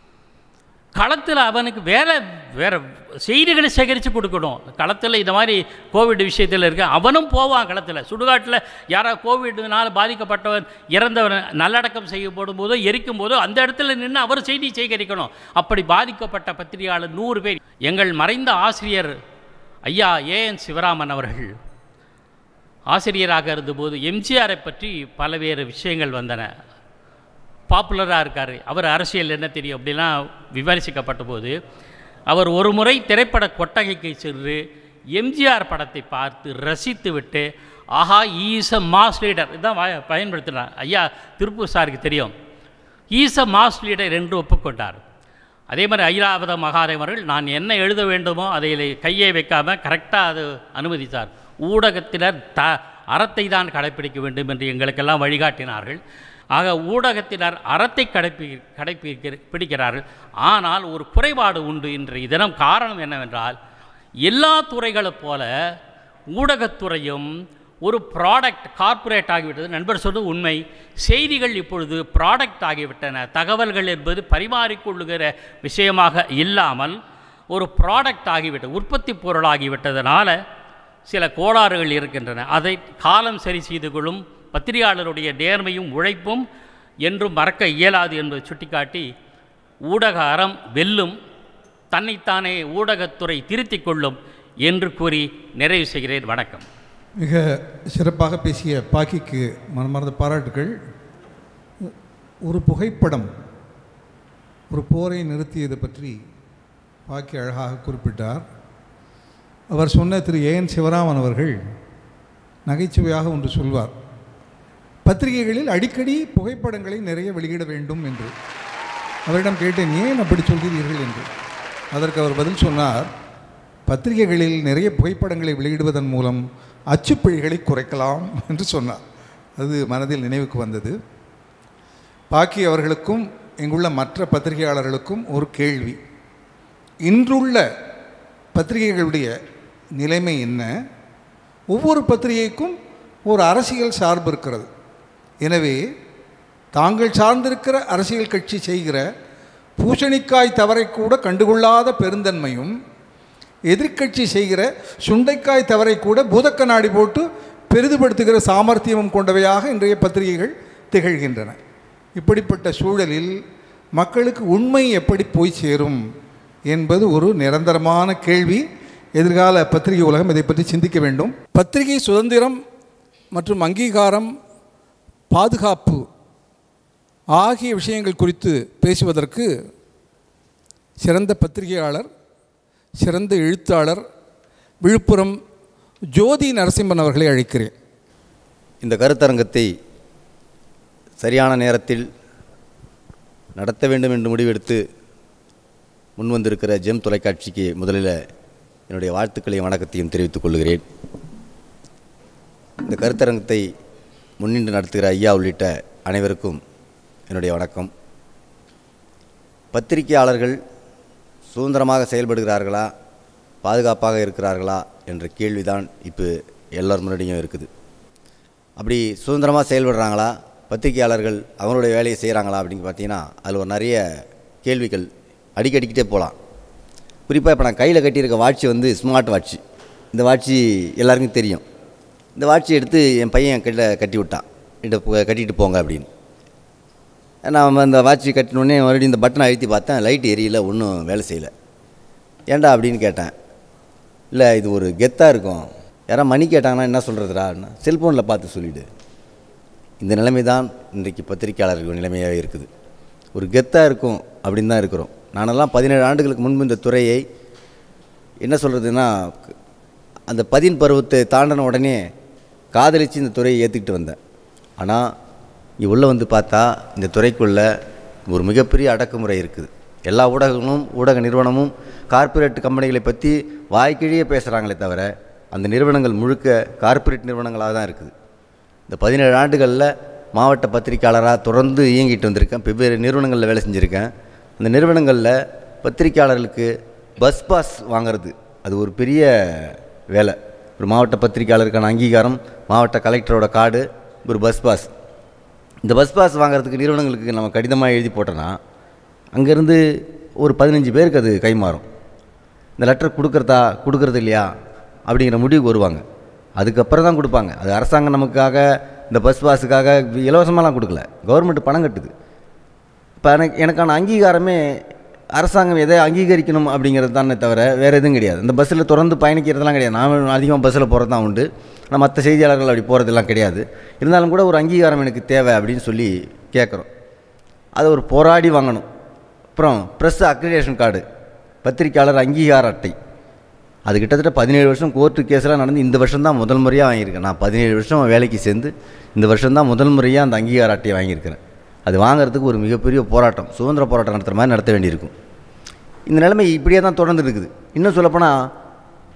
களத்தில் அவனுக்கு வேற வேற செய்திகளை சேகரித்து கொடுக்கணும் களத்தில் இந்த மாதிரி கோவிட் விஷயத்தில் இருக்க அவனும் போவான் களத்தில் சுடுகாட்டில் யாராவது கோவிட்னால பாதிக்கப்பட்டவன் இறந்தவன் நல்லடக்கம் செய்யப்படும் போதோ எரிக்கும் போதோ அந்த இடத்துல நின்று அவர் செய்தி சேகரிக்கணும் அப்படி பாதிக்கப்பட்ட பத்திரிகையாளர் நூறு பேர் எங்கள் மறைந்த ஆசிரியர் ஐயா ஏஎன் சிவராமன் அவர்கள் ஆசிரியராக இருந்தபோது எம்ஜிஆரை பற்றி பல்வேறு விஷயங்கள் வந்தன பாப்புலராக இருக்கார் அவர் அரசியல் என்ன தெரியும் அப்படிலாம் விமர்சிக்கப்பட்ட போது அவர் ஒரு முறை திரைப்பட கொட்டகைக்கு சென்று எம்ஜிஆர் படத்தை பார்த்து ரசித்து விட்டு ஆஹா ஈஸ் அ மாஸ் லீடர் இதான் வ- பயன்படுத்தினார் ஐயா திருப்பூர் சாருக்கு தெரியும் ஈஸ் அ மாஸ் லீடர் என்று ஒப்புக்கொண்டார் அதே மாதிரி ஐராவத மகாதேவர்கள் நான் என்ன எழுத வேண்டுமோ அதை கையை வைக்காமல் கரெக்டாக அது அனுமதித்தார் ஊடகத்தினர் த அறத்தை தான் கடைப்பிடிக்க வேண்டும் என்று எங்களுக்கெல்லாம் வழிகாட்டினார்கள் ஆக ஊடகத்தினர் அறத்தை கடைப்பி கடைப்பிடிக்க பிடிக்கிறார்கள் ஆனால் ஒரு குறைபாடு உண்டு இன்றைய தினம் காரணம் என்னவென்றால் எல்லா துறைகளைப் போல ஊடகத்துறையும் ஒரு ப்ராடக்ட் கார்ப்பரேட் ஆகிவிட்டது நண்பர் சொன்னது உண்மை செய்திகள் இப்பொழுது ப்ராடக்ட் ஆகிவிட்டன தகவல்கள் என்பது பரிமாறிக்கொள்ளுகிற விஷயமாக இல்லாமல் ஒரு ப்ராடக்ட் ஆகிவிட்டது உற்பத்தி பொருளாகிவிட்டதனால சில கோளாறுகள் இருக்கின்றன அதை காலம் சரி செய்து கொள்ளும் பத்திரிகையாளருடைய நேர்மையும் உழைப்பும் என்றும் மறக்க இயலாது என்பதை சுட்டிக்காட்டி ஊடக அறம் வெல்லும் தன்னைத்தானே ஊடகத்துறை திருத்திக் கொள்ளும் என்று கூறி நிறைவு செய்கிறேன் வணக்கம் மிக சிறப்பாக பேசிய பாக்கிக்கு மனமார்ந்த பாராட்டுகள் ஒரு புகைப்படம் ஒரு போரை நிறுத்தியது பற்றி பாக்கி அழகாக குறிப்பிட்டார் அவர் சொன்ன திரு ஏஎன் சிவராமன் அவர்கள் நகைச்சுவையாக ஒன்று சொல்வார் பத்திரிகைகளில் அடிக்கடி புகைப்படங்களை நிறைய வெளியிட வேண்டும் என்று அவரிடம் கேட்டேன் ஏன் அப்படி சொல்கிறீர்கள் என்று அதற்கு அவர் பதில் சொன்னார் பத்திரிகைகளில் நிறைய புகைப்படங்களை வெளியிடுவதன் மூலம் அச்சுப்பிழைகளை குறைக்கலாம் என்று சொன்னார் அது மனதில் நினைவுக்கு வந்தது பாக்கி அவர்களுக்கும் இங்குள்ள மற்ற பத்திரிகையாளர்களுக்கும் ஒரு கேள்வி இன்றுள்ள பத்திரிகைகளுடைய நிலைமை என்ன ஒவ்வொரு பத்திரிகைக்கும் ஒரு அரசியல் சார்பு இருக்கிறது எனவே தாங்கள் சார்ந்திருக்கிற அரசியல் கட்சி செய்கிற பூசணிக்காய் தவறை கூட கண்டுகொள்ளாத பெருந்தன்மையும் எதிர்க்கட்சி செய்கிற சுண்டைக்காய் தவறை கூட பூதக்க நாடி போட்டு பெரிதுபடுத்துகிற சாமர்த்தியமும் கொண்டவையாக இன்றைய பத்திரிகைகள் திகழ்கின்றன இப்படிப்பட்ட சூழலில் மக்களுக்கு உண்மை எப்படி போய் சேரும் என்பது ஒரு நிரந்தரமான கேள்வி எதிர்கால பத்திரிகை உலகம் இதை பற்றி சிந்திக்க வேண்டும் பத்திரிகை சுதந்திரம் மற்றும் அங்கீகாரம் பாதுகாப்பு ஆகிய விஷயங்கள் குறித்து பேசுவதற்கு சிறந்த பத்திரிகையாளர் சிறந்த எழுத்தாளர் விழுப்புரம் ஜோதி நரசிம்மன் அவர்களை அழைக்கிறேன் இந்த கருத்தரங்கத்தை சரியான நேரத்தில் நடத்த வேண்டும் என்று முடிவெடுத்து முன்வந்திருக்கிற ஜெம் தொலைக்காட்சிக்கு முதலில் என்னுடைய வாழ்த்துக்களையும் வணக்கத்தையும் தெரிவித்துக் கொள்கிறேன் இந்த கருத்தரங்கத்தை முன்னின்று நடத்துகிற ஐயா உள்ளிட்ட அனைவருக்கும் என்னுடைய வணக்கம் பத்திரிகையாளர்கள் சுதந்திரமாக செயல்படுகிறார்களா பாதுகாப்பாக இருக்கிறார்களா என்ற கேள்விதான் இப்போ எல்லார் முன்னாடியும் இருக்குது அப்படி சுதந்திரமாக செயல்படுறாங்களா பத்திரிகையாளர்கள் அவங்களுடைய வேலையை செய்கிறாங்களா அப்படின்னு பார்த்தீங்கன்னா அதில் ஒரு நிறைய கேள்விகள் அடிக்கடிக்கிட்டே போகலாம் குறிப்பாக இப்போ நான் கையில் கட்டியிருக்க வாட்சி வந்து ஸ்மார்ட் வாட்சி இந்த வாட்சி எல்லாருக்கும் தெரியும் இந்த வாட்சி எடுத்து என் பையன் கையில் கட்டி விட்டான் இதை போ- கட்டிட்டு போங்க அப்படின்னு நான் அந்த வாட்சி கட்டினோடனே மறுபடியும் இந்த பட்டனை அழுத்தி பார்த்தேன் லைட் எரியல ஒன்றும் வேலை செய்யலை ஏன்டா அப்படின்னு கேட்டேன் இல்லை இது ஒரு கெத்தாக இருக்கும் யாராவது மணி கேட்டாங்கன்னா என்ன சொல்கிறதுடா செல்ஃபோனில் பார்த்து சொல்லிவிடு இந்த நிலைமை தான் இன்றைக்கு பத்திரிக்கையாளர்கள் நிலைமையாக இருக்குது ஒரு கெத்தாக இருக்கும் அப்படின்னு தான் இருக்கிறோம் நானெல்லாம் பதினேழு ஆண்டுகளுக்கு முன்பு இந்த துறையை என்ன சொல்கிறதுன்னா அந்த பதின் பருவத்தை தாண்டின உடனே காதலித்து இந்த துறையை ஏற்றுக்கிட்டு வந்தேன் ஆனால் இங்கே உள்ளே வந்து பார்த்தா இந்த துறைக்குள்ளே ஒரு மிகப்பெரிய அடக்குமுறை இருக்குது எல்லா ஊடகங்களும் ஊடக நிறுவனமும் கார்ப்பரேட் கம்பெனிகளை பற்றி வாய்க்கிழியே பேசுகிறாங்களே தவிர அந்த நிறுவனங்கள் முழுக்க கார்ப்பரேட் நிறுவனங்களாக தான் இருக்குது இந்த பதினேழு ஆண்டுகளில் மாவட்ட பத்திரிக்கையாளராக தொடர்ந்து இயங்கிட்டு வந்திருக்கேன் வெவ்வேறு நிறுவனங்களில் வேலை செஞ்சுருக்கேன் அந்த நிறுவனங்களில் பத்திரிக்கையாளர்களுக்கு பஸ் பாஸ் வாங்குறது அது ஒரு பெரிய வேலை ஒரு மாவட்ட பத்திரிக்கையாளருக்கான அங்கீகாரம் மாவட்ட கலெக்டரோட கார்டு ஒரு பஸ் பாஸ் இந்த பஸ் பாஸ் வாங்குறதுக்கு நிறுவனங்களுக்கு நம்ம கடிதமாக எழுதி போட்டோன்னா அங்கேருந்து ஒரு பதினஞ்சு பேருக்கு அது கைமாறும் இந்த லெட்டர் கொடுக்குறதா கொடுக்கறது இல்லையா அப்படிங்கிற முடிவுக்கு வருவாங்க அதுக்கப்புறம் தான் கொடுப்பாங்க அது அரசாங்கம் நமக்காக இந்த பஸ் பாஸுக்காக இலவசமாலாம் கொடுக்கல கவர்மெண்ட் பணம் கட்டுது இப்போ எனக்கு எனக்கான அங்கீகாரமே அரசாங்கம் எதை அங்கீகரிக்கணும் அப்படிங்கிறது தானே தவிர வேறு எதுவும் கிடையாது இந்த பஸ்ஸில் தொடர்ந்து பயணிக்கிறதெல்லாம் கிடையாது நான் அதிகமாக பஸ்ஸில் போகிறது தான் உண்டு ஆனால் மற்ற செய்தியாளர்கள் அப்படி போகிறதெல்லாம் கிடையாது இருந்தாலும் கூட ஒரு அங்கீகாரம் எனக்கு தேவை அப்படின்னு சொல்லி கேட்குறோம் அதை ஒரு போராடி வாங்கணும் அப்புறம் ப்ரெஸ் அக்ரிடேஷன் கார்டு பத்திரிக்கையாளர் அங்கீகார அட்டை அது கிட்டத்தட்ட பதினேழு வருஷம் கோர்ட்டு கேஸ்லாம் நடந்து இந்த வருஷம் தான் முதல் முறையாக வாங்கியிருக்கேன் நான் பதினேழு வருஷம் வேலைக்கு சேர்ந்து இந்த வருஷம் தான் முதல் முறையாக அந்த அங்கீகார அட்டையை வாங்கியிருக்கிறேன் அது வாங்குறதுக்கு ஒரு மிகப்பெரிய போராட்டம் சுதந்திர போராட்டம் நடத்துகிற மாதிரி நடத்த வேண்டியிருக்கும் இந்த நிலைமை இப்படியே தான் தொடர்ந்து இருக்குது இன்னும் சொல்லப்போனால்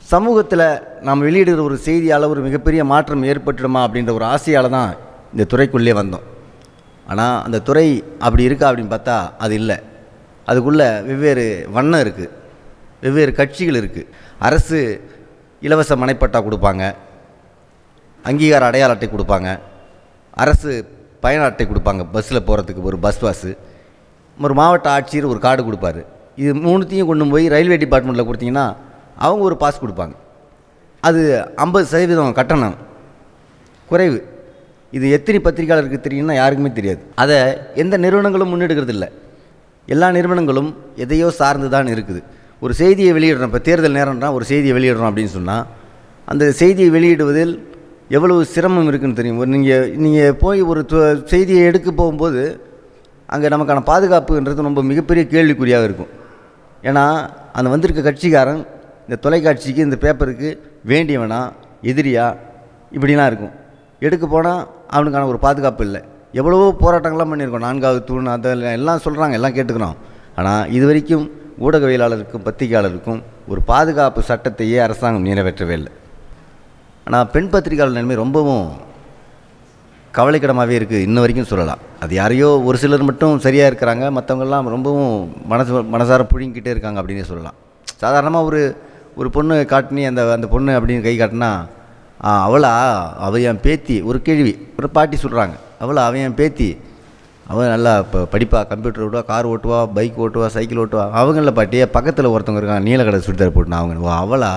சமூகத்தில் நாம் வெளியிடுகிற ஒரு செய்தியால் ஒரு மிகப்பெரிய மாற்றம் ஏற்பட்டுடுமா அப்படின்ற ஒரு ஆசையால் தான் இந்த துறைக்குள்ளே வந்தோம் ஆனால் அந்த துறை அப்படி இருக்கா அப்படின்னு பார்த்தா அது இல்லை அதுக்குள்ளே வெவ்வேறு வண்ணம் இருக்குது வெவ்வேறு கட்சிகள் இருக்குது அரசு இலவச மனைப்பட்டா கொடுப்பாங்க அங்கீகார அடையாள அட்டை கொடுப்பாங்க அரசு பயண அட்டை கொடுப்பாங்க பஸ்ஸில் போகிறதுக்கு ஒரு பஸ் பாஸு ஒரு மாவட்ட ஆட்சியர் ஒரு கார்டு கொடுப்பாரு இது மூணுத்தையும் கொண்டு போய் ரயில்வே டிபார்ட்மெண்ட்டில் கொடுத்தீங்கன்னா அவங்க ஒரு பாஸ் கொடுப்பாங்க அது ஐம்பது சதவீதம் கட்டணம் குறைவு இது எத்தனை பத்திரிகையாளருக்கு தெரியும்னா யாருக்குமே தெரியாது அதை எந்த நிறுவனங்களும் முன்னெடுக்கிறது இல்லை எல்லா நிறுவனங்களும் எதையோ சார்ந்து தான் இருக்குது ஒரு செய்தியை வெளியிடுறோம் இப்போ தேர்தல் நேரம்னா ஒரு செய்தியை வெளியிடுறோம் அப்படின்னு சொன்னால் அந்த செய்தியை வெளியிடுவதில் எவ்வளவு சிரமம் இருக்குன்னு தெரியும் ஒரு நீங்கள் நீங்கள் போய் ஒரு து- செய்தியை எடுக்க போகும்போது அங்கே நமக்கான பாதுகாப்புன்றது ரொம்ப மிகப்பெரிய கேள்விக்குறியாக இருக்கும் ஏன்னா அந்த வந்திருக்க கட்சிக்காரன் இந்த தொலைக்காட்சிக்கு இந்த பேப்பருக்கு வேண்டியவனா எதிரியா இப்படிலாம் இருக்கும் எடுக்க போனால் அவனுக்கான ஒரு பாதுகாப்பு இல்லை எவ்வளவோ போராட்டங்கள்லாம் பண்ணியிருக்கோம் நான்காவது தூண் அதெல்லாம் எல்லாம் சொல்கிறாங்க எல்லாம் கேட்டுக்கிறோம் ஆனால் இது வரைக்கும் ஊடகவியலாளருக்கும் பத்திரிகையாளருக்கும் ஒரு பாதுகாப்பு சட்டத்தையே அரசாங்கம் நிறைவேற்றவே இல்லை ஆனால் பெண் பத்திரிகையாளர் நிலைமை ரொம்பவும் கவலைக்கிடமாகவே இருக்குது இன்ன வரைக்கும் சொல்லலாம் அது யாரையோ ஒரு சிலர் மட்டும் சரியாக இருக்கிறாங்க மற்றவங்கெல்லாம் ரொம்பவும் மனசு மனசார புழுங்கிக்கிட்டே இருக்காங்க அப்படின்னே சொல்லலாம் சாதாரணமாக ஒரு ஒரு பொண்ணு காட்டினி அந்த அந்த பொண்ணு அப்படின்னு கை காட்டினா "ஆ, அவளா அவள் என் பேத்தி ஒரு கேள்வி ஒரு பாட்டி சொல்கிறாங்க அவளா அவன் என் பேத்தி அவன் நல்லா இப்போ படிப்பா கம்ப்யூட்டர் ஓட்டுவா கார் ஓட்டுவா பைக் ஓட்டுவா சைக்கிள் ஓட்டுவா அவங்கள பாட்டியே பக்கத்தில் ஒருத்தவங்க இருக்காங்க நீலக்கடை சுடிதார் போட்டுனா அவங்க ஓ அவளா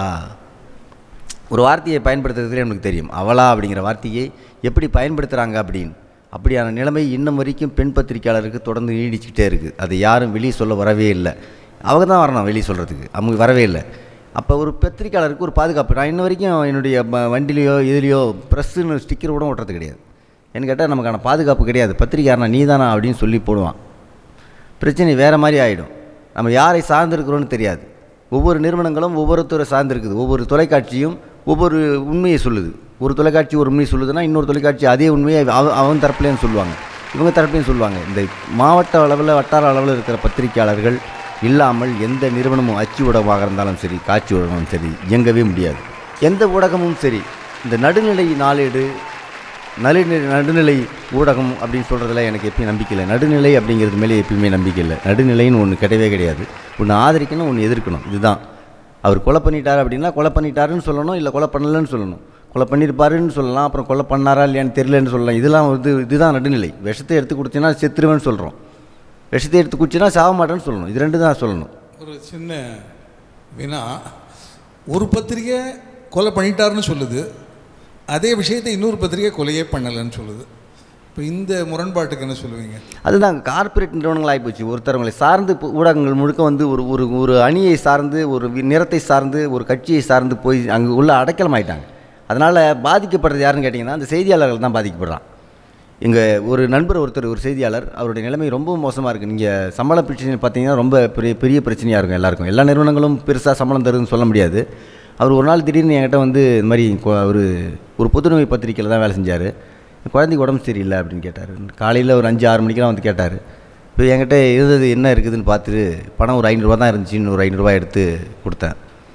ஒரு வார்த்தையை பயன்படுத்துறதுலேயே நமக்கு தெரியும் அவளா அப்படிங்கிற வார்த்தையை எப்படி பயன்படுத்துகிறாங்க அப்படின்னு அப்படியான நிலைமை இன்னும் வரைக்கும் பெண் பத்திரிக்கையாளருக்கு தொடர்ந்து நீடிச்சுக்கிட்டே இருக்குது அதை யாரும் வெளியே சொல்ல வரவே இல்லை அவங்க தான் வரணும் வெளியே சொல்கிறதுக்கு அவங்க வரவே இல்லை அப்போ ஒரு பத்திரிக்கையாளருக்கு ஒரு பாதுகாப்பு நான் இன்ன வரைக்கும் என்னுடைய ப- வண்டிலேயோ இதுலேயோ ப்ரெஸ்ஸுன்னு ஸ்டிக்கர் கூட ஓட்டுறது கிடையாது என்ன கேட்டால் நமக்கான பாதுகாப்பு கிடையாது பத்திரிக்கையாரனா நீ தானா அப்படின்னு சொல்லி போடுவான் பிரச்சனை வேறு மாதிரி ஆகிடும் நம்ம யாரை சார்ந்திருக்கிறோன்னு தெரியாது ஒவ்வொரு நிறுவனங்களும் ஒவ்வொருத்தரை சார்ந்திருக்குது ஒவ்வொரு தொலைக்காட்சியும் ஒவ்வொரு உண்மையை சொல்லுது ஒரு தொலைக்காட்சி ஒரு உண்மையை சொல்லுதுன்னா இன்னொரு தொலைக்காட்சி அதே உண்மையை அவ அவன் தரப்புலேயும் சொல்லுவாங்க இவங்க தரப்புலையும் சொல்லுவாங்க இந்த மாவட்ட அளவில் வட்டார அளவில் இருக்கிற பத்திரிக்கையாளர்கள் இல்லாமல் எந்த நிறுவனமும் அச்சு ஊடகமாக இருந்தாலும் சரி காட்சி ஊடகமும் சரி இயங்கவே முடியாது எந்த ஊடகமும் சரி இந்த நடுநிலை நாளேடு நடுநிலை நடுநிலை ஊடகம் அப்படின்னு சொல்கிறதுல எனக்கு எப்பயும் நம்பிக்கை இல்லை நடுநிலை அப்படிங்கிறது மேலே எப்பயுமே நம்பிக்கை இல்லை நடுநிலைன்னு ஒன்று கிடையவே கிடையாது ஒன்று ஆதரிக்கணும் ஒன்று எதிர்க்கணும் இதுதான் அவர் கொலை பண்ணிட்டார் அப்படின்னா கொலை பண்ணிட்டாருன்னு சொல்லணும் இல்லை கொலை பண்ணலன்னு சொல்லணும் கொலை பண்ணியிருப்பாருன்னு சொல்லலாம் அப்புறம் கொலை பண்ணாரா இல்லையான்னு தெரியலன்னு சொல்லலாம் இதெல்லாம் வந்து இதுதான் நடுநிலை விஷத்தை எடுத்து கொடுத்தீங்கன்னா செத்துருவேன்னு சொல்கிறோம் விஷத்தை எடுத்து குடிச்சினா சாக மாட்டேன்னு சொல்லணும் இது ரெண்டு தான் சொல்லணும் ஒரு சின்ன வினா ஒரு பத்திரிகை கொலை பண்ணிட்டாருன்னு சொல்லுது அதே விஷயத்தை இன்னொரு பத்திரிகை கொலையே பண்ணலைன்னு சொல்லுது இப்போ இந்த முரண்பாட்டுக்கு என்ன சொல்லுவீங்க அதுதான் கார்ப்பரேட் நிறுவனங்கள் ஆகிப்போச்சு ஒருத்தரவங்களை சார்ந்து இப்போ ஊடகங்கள் முழுக்க வந்து ஒரு ஒரு ஒரு அணியை சார்ந்து ஒரு வி- நிறத்தை சார்ந்து ஒரு கட்சியை சார்ந்து போய் அங்கே உள்ள அடைக்கலம் ஆயிட்டாங்க அதனால் பாதிக்கப்படுறது யாருன்னு கேட்டிங்கன்னா அந்த செய்தியாளர்கள் தான் பாதிக்கப்படுறான் எங்கள் ஒரு நண்பர் ஒருத்தர் ஒரு செய்தியாளர் அவருடைய நிலைமை ரொம்ப மோசமாக இருக்குது நீங்கள் சம்பள பிரச்சனை பார்த்தீங்கன்னா ரொம்ப பெரிய பெரிய பிரச்சனையாக இருக்கும் எல்லாருக்கும் எல்லா நிறுவனங்களும் பெருசாக சம்பளம் தருதுன்னு சொல்ல முடியாது அவர் ஒரு நாள் திடீர்னு என்கிட்ட வந்து இந்த மாதிரி ஒரு ஒரு புத்துநோய் பத்திரிக்கையில் தான் வேலை செஞ்சார் குழந்தைக்கு உடம்பு சரியில்லை அப்படின்னு கேட்டார் காலையில் ஒரு அஞ்சு ஆறு மணிக்கெலாம் வந்து கேட்டார் இப்போ என்கிட்ட இருந்தது என்ன இருக்குதுன்னு பார்த்துட்டு பணம் ஒரு ஐநூறுரூவா தான் இருந்துச்சு இன்னொரு ஐநூறுரூவா எடுத்து கொடுத்தேன்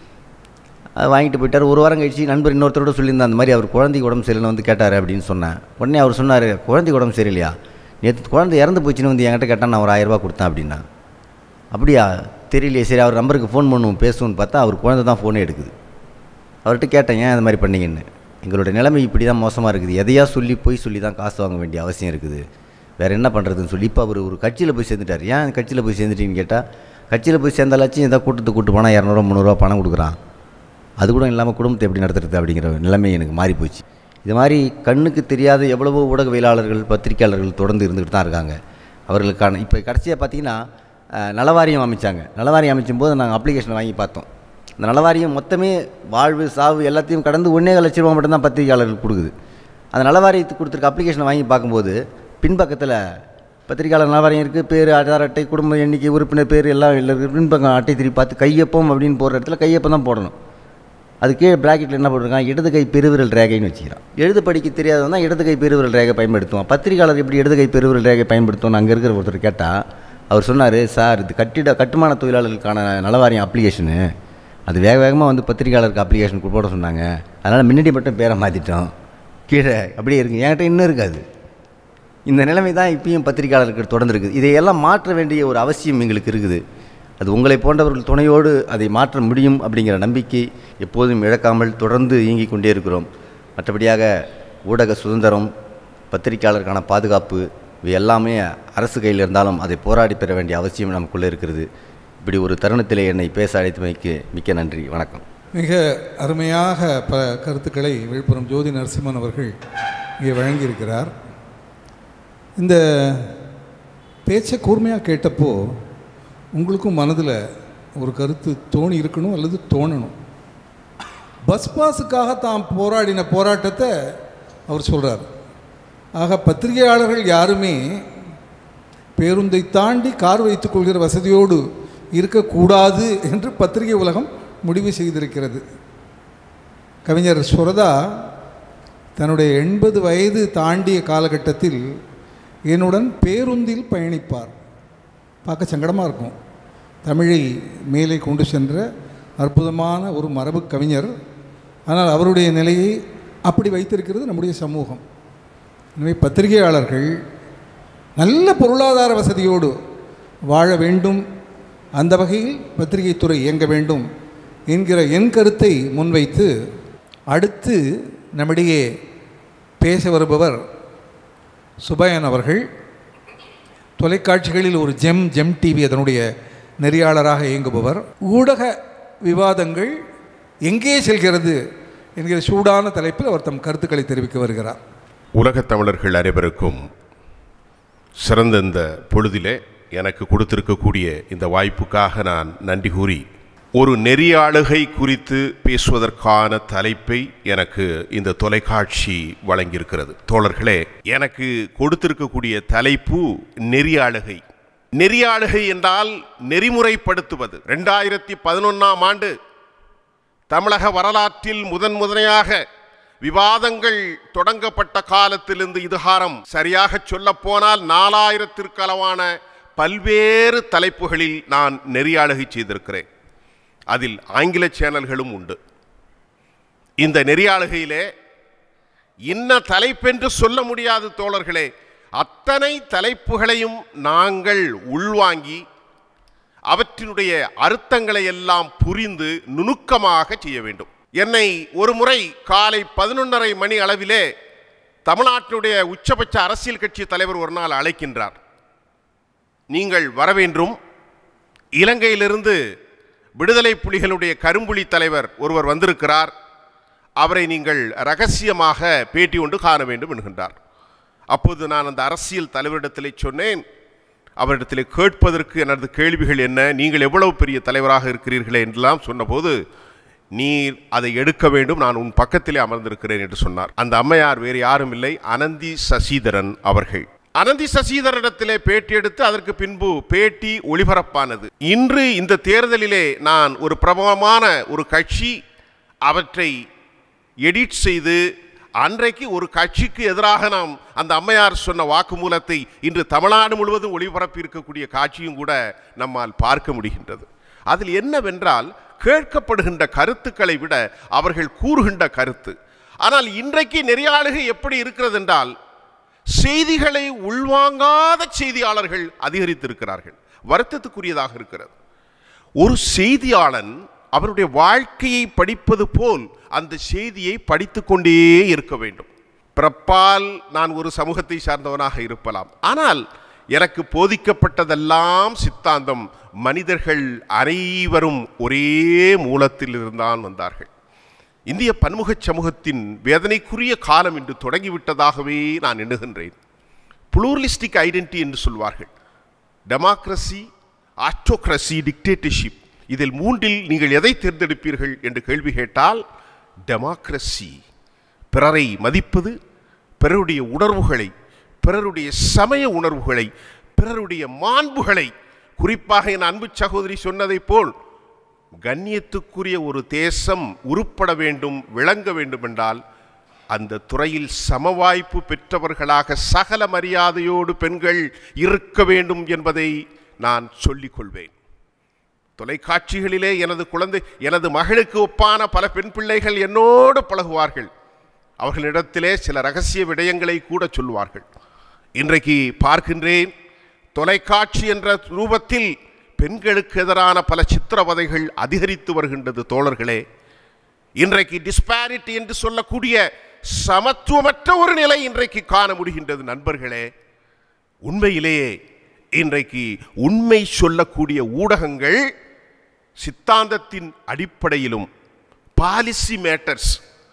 அது வாங்கிட்டு போயிட்டார் ஒரு வாரம் கழிச்சு நண்பர் இன்னொருத்தரோட சொல்லியிருந்தேன் அந்த மாதிரி அவர் குழந்தைக்கு உடம்பு சரியில்லை வந்து கேட்டார் அப்படின்னு சொன்னேன் உடனே அவர் சொன்னார் குழந்தைக்கு உடம்பு சரியில்லையா நேற்று குழந்தை இறந்து போச்சுன்னு வந்து என்கிட்ட கேட்டால் நான் ஒரு ஆயிரரூபா கொடுத்தேன் அப்படின்னா அப்படியா தெரியலையே சரி அவர் நம்பருக்கு ஃபோன் பண்ணுவோம் பேசுவோன்னு பார்த்தா அவர் குழந்தை தான் ஃபோனே எடுக்குது அவர்கிட்ட கேட்டேன் ஏன் இந்த மாதிரி பண்ணீங்கன்னு எங்களோட நிலைமை இப்படி தான் மோசமாக இருக்குது எதையா சொல்லி போய் சொல்லி தான் காசு வாங்க வேண்டிய அவசியம் இருக்குது வேறு என்ன பண்ணுறதுன்னு சொல்லி இப்போ அவர் ஒரு கட்சியில் போய் சேர்ந்துட்டார் ஏன் கட்சியில் போய் சேர்ந்துட்டீங்கன்னு கேட்டால் கட்சியில் போய் சேர்ந்தாலாச்சும் ஏதாவது கூட்டத்துக்கு கூட்டு போனால் இரநூறுவா முந்நூறுரூவா பணம் கொடுக்குறான் அது கூட இல்லாமல் குடும்பத்தை எப்படி நடத்துறது அப்படிங்கிற நிலைமை எனக்கு மாறி போச்சு இது மாதிரி கண்ணுக்கு தெரியாத எவ்வளவோ ஊடகவியலாளர்கள் பத்திரிக்கையாளர்கள் தொடர்ந்து இருந்துகிட்டு தான் இருக்காங்க அவர்களுக்கான இப்போ கடைசியாக பார்த்தீங்கன்னா அஹ், நலவாரியம் அமைச்சாங்க நலவாரியம் அமைச்சும் போது நாங்கள் அப்ளிகேஷன் வாங்கி பார்த்தோம் இந்த நலவாரியம் மொத்தமே வாழ்வு சாவு எல்லாத்தையும் கடந்து ஒன்றே லட்ச ரூபா மட்டும்தான் பத்திரிக்கையாளர்களுக்கு கொடுக்குது அந்த நலவாரியத்துக்கு கொடுத்துருக்க அப்ளிகேஷனை வாங்கி பார்க்கும்போது பின்பக்கத்தில் பத்திரிக்கையாளர் நலவாரியம் இருக்குது பேர் ஆதார் அட்டை குடும்ப எண்ணிக்கை உறுப்பினர் பேர் எல்லாம் இல்லை இருக்குது பின்பக்கம் அட்டை திருப்பி பார்த்து கையொப்பம் அப்படின்னு போடுற இடத்துல கையொப்பம் தான் போடணும் அது கீழே ப்ராக்கெட்டில் என்ன போட்டிருக்கான் இடது கை பெருவிரல் ரேகைன்னு வச்சுக்கிறான் எழுது படிக்க தெரியாதவன் தான் இடது கை பெருவிரல் ரேகை பயன்படுத்துவான் பத்திரிகையாளர் எப்படி இடது கை பெருவிரல் ரேகை பயன்படுத்துவோம்னு அங்கே இருக்கிற ஒருத்தர் கேட்டால் அவர் சொன்னார் சார் இது கட்டிட கட்டுமான தொழிலாளர்களுக்கான நலவாரியம் அப்ளிகேஷனு அது வேக வேகமாக வந்து பத்திரிக்கையாளருக்கு அப்ளிகேஷன் போட சொன்னாங்க அதனால் முன்னாடி மட்டும் பேரை மாற்றிட்டோம் கீழே அப்படியே இருக்கு என்கிட்ட இன்னும் இருக்காது இந்த நிலைமை தான் இப்பயும் பத்திரிக்கையாளருக்கு தொடர்ந்து இருக்குது இதையெல்லாம் மாற்ற வேண்டிய ஒரு அவசியம் எங்களுக்கு இருக்குது அது உங்களை போன்றவர்கள் துணையோடு அதை மாற்ற முடியும் அப்படிங்கிற நம்பிக்கை எப்போதும் இழக்காமல் தொடர்ந்து இயங்கிக் கொண்டே இருக்கிறோம் மற்றபடியாக ஊடக சுதந்திரம் பத்திரிக்கையாளருக்கான பாதுகாப்பு இவை எல்லாமே அரசு கையில் இருந்தாலும் அதை போராடி பெற வேண்டிய அவசியம் நமக்குள்ளே இருக்கிறது இப்படி ஒரு தருணத்திலே என்னை பேச அழைத்தமைக்கு மிக்க நன்றி வணக்கம் மிக அருமையாக பல கருத்துக்களை விழுப்புரம் ஜோதி நரசிம்மன் அவர்கள் இங்கே வழங்கியிருக்கிறார் இந்த பேச்சை கூர்மையாக கேட்டப்போ உங்களுக்கும் மனதில் ஒரு கருத்து தோணி இருக்கணும் அல்லது தோணணும் பஸ் பாஸுக்காக தாம் போராடின போராட்டத்தை அவர் சொல்கிறார் ஆக பத்திரிகையாளர்கள் யாருமே பேருந்தை தாண்டி கார் வைத்துக் கொள்கிற வசதியோடு இருக்கக்கூடாது என்று பத்திரிகை உலகம் முடிவு செய்திருக்கிறது கவிஞர் சுரதா தன்னுடைய எண்பது வயது தாண்டிய காலகட்டத்தில் என்னுடன் பேருந்தில் பயணிப்பார் பார்க்க சங்கடமாக இருக்கும் தமிழை மேலே கொண்டு சென்ற அற்புதமான ஒரு மரபு கவிஞர் ஆனால் அவருடைய நிலையை அப்படி வைத்திருக்கிறது நம்முடைய சமூகம் எனவே பத்திரிகையாளர்கள் நல்ல பொருளாதார வசதியோடு வாழ வேண்டும் அந்த வகையில் பத்திரிகைத்துறை இயங்க வேண்டும் என்கிற என் கருத்தை முன்வைத்து அடுத்து நம்மிடையே பேச வருபவர் சுபயன் அவர்கள் தொலைக்காட்சிகளில் ஒரு ஜெம் ஜெம் டிவி அதனுடைய நெறியாளராக இயங்குபவர் ஊடக விவாதங்கள் எங்கே செல்கிறது என்கிற சூடான தலைப்பில் அவர் தம் கருத்துக்களை தெரிவிக்க வருகிறார் உலகத் தமிழர்கள் அனைவருக்கும் சிறந்த இந்த பொழுதிலே எனக்கு கொடுத்திருக்கக்கூடிய இந்த வாய்ப்புக்காக நான் நன்றி கூறி ஒரு நெறியாளுகை குறித்து பேசுவதற்கான தலைப்பை எனக்கு இந்த தொலைக்காட்சி வழங்கியிருக்கிறது தோழர்களே எனக்கு கொடுத்திருக்கக்கூடிய தலைப்பு நெறியாளுகை நெறியாளுகை என்றால் நெறிமுறைப்படுத்துவது ரெண்டாயிரத்தி பதினொன்னாம் ஆண்டு தமிழக வரலாற்றில் முதன் முதனையாக விவாதங்கள் தொடங்கப்பட்ட காலத்திலிருந்து இதுகாரம் சரியாக சொல்லப் போனால் நாலாயிரத்திற்கு அளவான பல்வேறு தலைப்புகளில் நான் நெறியாளுகை செய்திருக்கிறேன் அதில் ஆங்கில சேனல்களும் உண்டு இந்த நெறியாளுகையிலே இன்ன தலைப்பென்று சொல்ல முடியாது தோழர்களே அத்தனை தலைப்புகளையும் நாங்கள் உள்வாங்கி அவற்றினுடைய அர்த்தங்களை எல்லாம் புரிந்து நுணுக்கமாக செய்ய வேண்டும் என்னை ஒரு முறை காலை பதினொன்றரை மணி அளவிலே தமிழ்நாட்டினுடைய உச்சபட்ச அரசியல் கட்சி தலைவர் ஒரு நாள் அழைக்கின்றார் நீங்கள் வர வேண்டும் இலங்கையிலிருந்து விடுதலை புலிகளுடைய கரும்புலி தலைவர் ஒருவர் வந்திருக்கிறார் அவரை நீங்கள் ரகசியமாக பேட்டி கொண்டு காண வேண்டும் என்கின்றார் அப்போது நான் அந்த அரசியல் தலைவரிடத்திலே சொன்னேன் அவரிடத்திலே கேட்பதற்கு எனது கேள்விகள் என்ன நீங்கள் எவ்வளவு பெரிய தலைவராக இருக்கிறீர்களே என்றெல்லாம் சொன்னபோது நீர் அதை எடுக்க வேண்டும் நான் உன் பக்கத்திலே அமர்ந்திருக்கிறேன் என்று சொன்னார் அந்த அம்மையார் வேறு யாரும் இல்லை அனந்தி சசிதரன் அவர்கள் அனந்தி சசிதரனிடத்திலே பேட்டி எடுத்து அதற்கு பின்பு பேட்டி ஒளிபரப்பானது இன்று இந்த தேர்தலிலே நான் ஒரு பிரபலமான ஒரு கட்சி அவற்றை எடிட் செய்து அன்றைக்கு ஒரு கட்சிக்கு எதிராக நாம் அந்த அம்மையார் சொன்ன வாக்குமூலத்தை இன்று தமிழ்நாடு முழுவதும் ஒளிபரப்பி இருக்கக்கூடிய காட்சியும் கூட நம்மால் பார்க்க முடிகின்றது அதில் என்னவென்றால் கேட்கப்படுகின்ற கருத்துக்களை விட அவர்கள் கூறுகின்ற கருத்து ஆனால் இன்றைக்கு நெறியாளுகை எப்படி இருக்கிறது என்றால் செய்திகளை உள்வாங்காத செய்தியாளர்கள் அதிகரித்திருக்கிறார்கள் வருத்தத்துக்குரியதாக இருக்கிறது ஒரு செய்தியாளன் அவருடைய வாழ்க்கையை படிப்பது போல் அந்த செய்தியை படித்து கொண்டே இருக்க வேண்டும் பிறப்பால் நான் ஒரு சமூகத்தை சார்ந்தவனாக இருப்பலாம் ஆனால் எனக்கு போதிக்கப்பட்டதெல்லாம் சித்தாந்தம் மனிதர்கள் அனைவரும் ஒரே மூலத்தில் இருந்தான் வந்தார்கள் இந்திய பன்முகச் சமூகத்தின் வேதனைக்குரிய காலம் இன்று தொடங்கிவிட்டதாகவே நான் எண்ணுகின்றேன் புளூரலிஸ்டிக் ஐடென்டி என்று சொல்வார்கள் டெமோக்ரஸி ஆட்டோக்ரஸி டிக்டேட்டர்ஷிப் இதில் மூன்றில் நீங்கள் எதை தேர்ந்தெடுப்பீர்கள் என்று கேள்வி கேட்டால் டெமோக்ரஸி பிறரை மதிப்பது பிறருடைய உணர்வுகளை பிறருடைய சமய உணர்வுகளை பிறருடைய மாண்புகளை குறிப்பாக என் அன்பு சகோதரி சொன்னதைப் போல் கண்ணியத்துக்குரிய ஒரு தேசம் உருப்பட வேண்டும் விளங்க வேண்டும் என்றால் அந்த துறையில் சமவாய்ப்பு பெற்றவர்களாக சகல மரியாதையோடு பெண்கள் இருக்க வேண்டும் என்பதை நான் சொல்லிக் கொள்வேன் தொலைக்காட்சிகளிலே எனது குழந்தை எனது மகளுக்கு ஒப்பான பல பெண் பிள்ளைகள் என்னோடு பழகுவார்கள் அவர்களிடத்திலே சில ரகசிய விடயங்களை கூட சொல்வார்கள் இன்றைக்கு பார்க்கின்றேன் தொலைக்காட்சி என்ற ரூபத்தில் பெண்களுக்கு எதிரான பல சித்திரவதைகள் அதிகரித்து வருகின்றது தோழர்களே இன்றைக்கு டிஸ்பாரிட்டி என்று சொல்லக்கூடிய சமத்துவமற்ற ஒரு நிலை இன்றைக்கு காண முடிகின்றது நண்பர்களே உண்மையிலேயே இன்றைக்கு உண்மை சொல்லக்கூடிய ஊடகங்கள் சித்தாந்தத்தின் அடிப்படையிலும் பாலிசி மேட்டர்ஸ்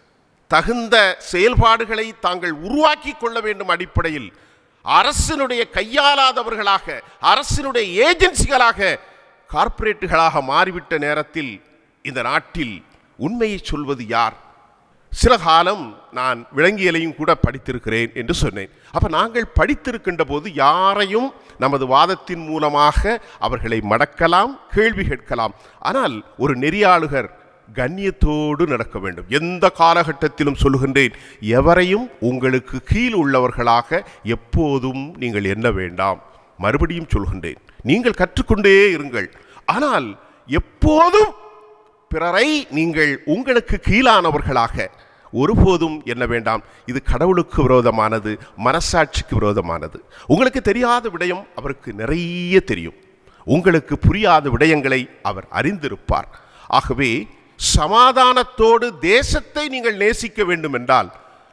தகுந்த செயல்பாடுகளை தாங்கள் உருவாக்கி கொள்ள வேண்டும் அடிப்படையில் அரசினுடைய கையாளாதவர்களாக அரசினுடைய ஏஜென்சிகளாக கார்ப்பரேட்டுகளாக மாறிவிட்ட நேரத்தில் இந்த நாட்டில் உண்மையை சொல்வது யார் சில காலம் நான் விலங்கியலையும் கூட படித்திருக்கிறேன் என்று சொன்னேன் அப்ப நாங்கள் படித்திருக்கின்ற போது யாரையும் நமது வாதத்தின் மூலமாக அவர்களை மடக்கலாம் கேள்வி கேட்கலாம் ஆனால் ஒரு நெறியாளுகர் கண்ணியத்தோடு நடக்க வேண்டும் எந்த காலகட்டத்திலும் சொல்லுகின்றேன் எவரையும் உங்களுக்கு கீழ் உள்ளவர்களாக எப்போதும் நீங்கள் எண்ண வேண்டாம் மறுபடியும் சொல்கின்றேன் நீங்கள் கற்றுக்கொண்டே இருங்கள் ஆனால் எப்போதும் பிறரை நீங்கள் உங்களுக்கு கீழானவர்களாக ஒருபோதும் எண்ண வேண்டாம் இது கடவுளுக்கு விரோதமானது மனசாட்சிக்கு விரோதமானது உங்களுக்கு தெரியாத விடயம் அவருக்கு நிறைய தெரியும் உங்களுக்கு புரியாத விடயங்களை அவர் அறிந்திருப்பார் ஆகவே சமாதானத்தோடு தேசத்தை நீங்கள் நேசிக்க வேண்டும் என்றால்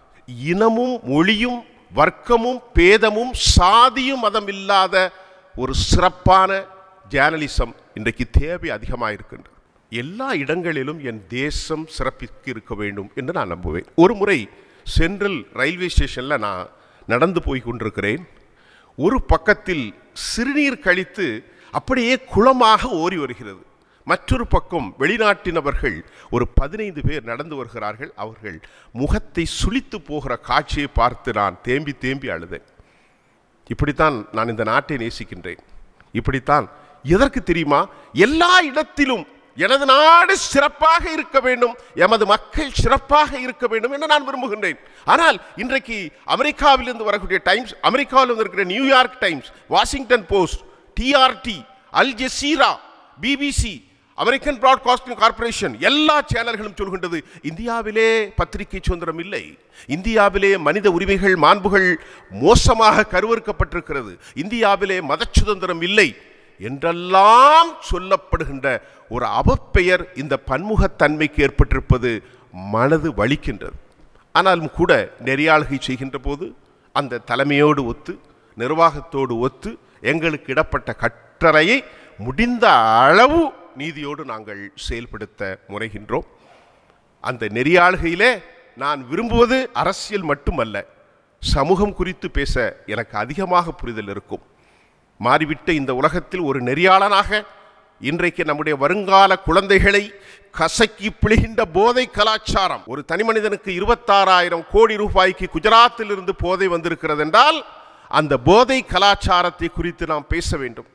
இனமும் மொழியும் வர்க்கமும் பேதமும் சாதியும் மதம் இல்லாத ஒரு சிறப்பான ஜேர்னலிசம் இன்றைக்கு தேவை அதிகமாக இருக்கின்றது எல்லா இடங்களிலும் என் தேசம் சிறப்பிற்கு இருக்க வேண்டும் என்று நான் நம்புவேன் ஒரு முறை சென்ட்ரல் ரயில்வே ஸ்டேஷனில் நான் நடந்து போய் கொண்டிருக்கிறேன் ஒரு பக்கத்தில் சிறுநீர் கழித்து அப்படியே குளமாக ஓடி வருகிறது மற்றொரு பக்கம் வெளிநாட்டினவர்கள் ஒரு பதினைந்து பேர் நடந்து வருகிறார்கள் அவர்கள் முகத்தை சுளித்து போகிற காட்சியை பார்த்து நான் தேம்பி தேம்பி அழுதேன் இப்படித்தான் நான் இந்த நாட்டை நேசிக்கின்றேன் இப்படித்தான் எதற்கு தெரியுமா எல்லா இடத்திலும் எனது நாடு சிறப்பாக இருக்க வேண்டும் எமது மக்கள் சிறப்பாக இருக்க வேண்டும் என்று நான் விரும்புகின்றேன் ஆனால் இன்றைக்கு அமெரிக்காவிலிருந்து வரக்கூடிய டைம்ஸ் அமெரிக்காவில் இருக்கிற New York Times Washington Post TRT Al Jazeera BBC American Broadcasting Corporation எல்லா சேனல்களும் சொல்கின்றது இந்தியாவிலே பத்திரிகை சுதந்திரம் இல்லை இந்தியாவிலே மனித உரிமைகள் மாண்புகள் மோசமாக கருவறுக்கப்பட்டிருக்கிறது இந்தியாவிலே மத சுதந்திரம் இல்லை என்றெல்லாம் சொல்லப்படுகின்ற ஒரு அவப்பெயர் இந்த பன்முகத்தன்மைக்கு ஏற்பட்டிருப்பது மனது வலிக்கின்றது ஆனாலும் கூட நெறியாளுகை செய்கின்ற போது அந்த தலைமையோடு ஒத்து நிர்வாகத்தோடு ஒத்து எங்களுக்கு இடப்பட்ட கட்டளையை முடிந்த அளவு நீதியோடு நாங்கள் செயல்படுத்த முனைகின்றோம் அந்த நெறியாளுகையிலே நான் விரும்புவது அரசியல் மட்டுமல்ல சமூகம் குறித்து பேச எனக்கு அதிகமாக புரிதல் இருக்கும் மாறிவிட்ட இந்த உலகத்தில் ஒரு நெறியாளனாக இன்றைக்கு நம்முடைய வருங்கால குழந்தைகளை கசக்கி பிழிகின்ற போதை கலாச்சாரம் ஒரு தனி மனிதனுக்கு இருபத்தாறாயிரம் கோடி ரூபாய்க்கு குஜராத்தில் இருந்து போதை வந்திருக்கிறது என்றால் அந்த போதை கலாச்சாரத்தை குறித்து நாம் பேச வேண்டும்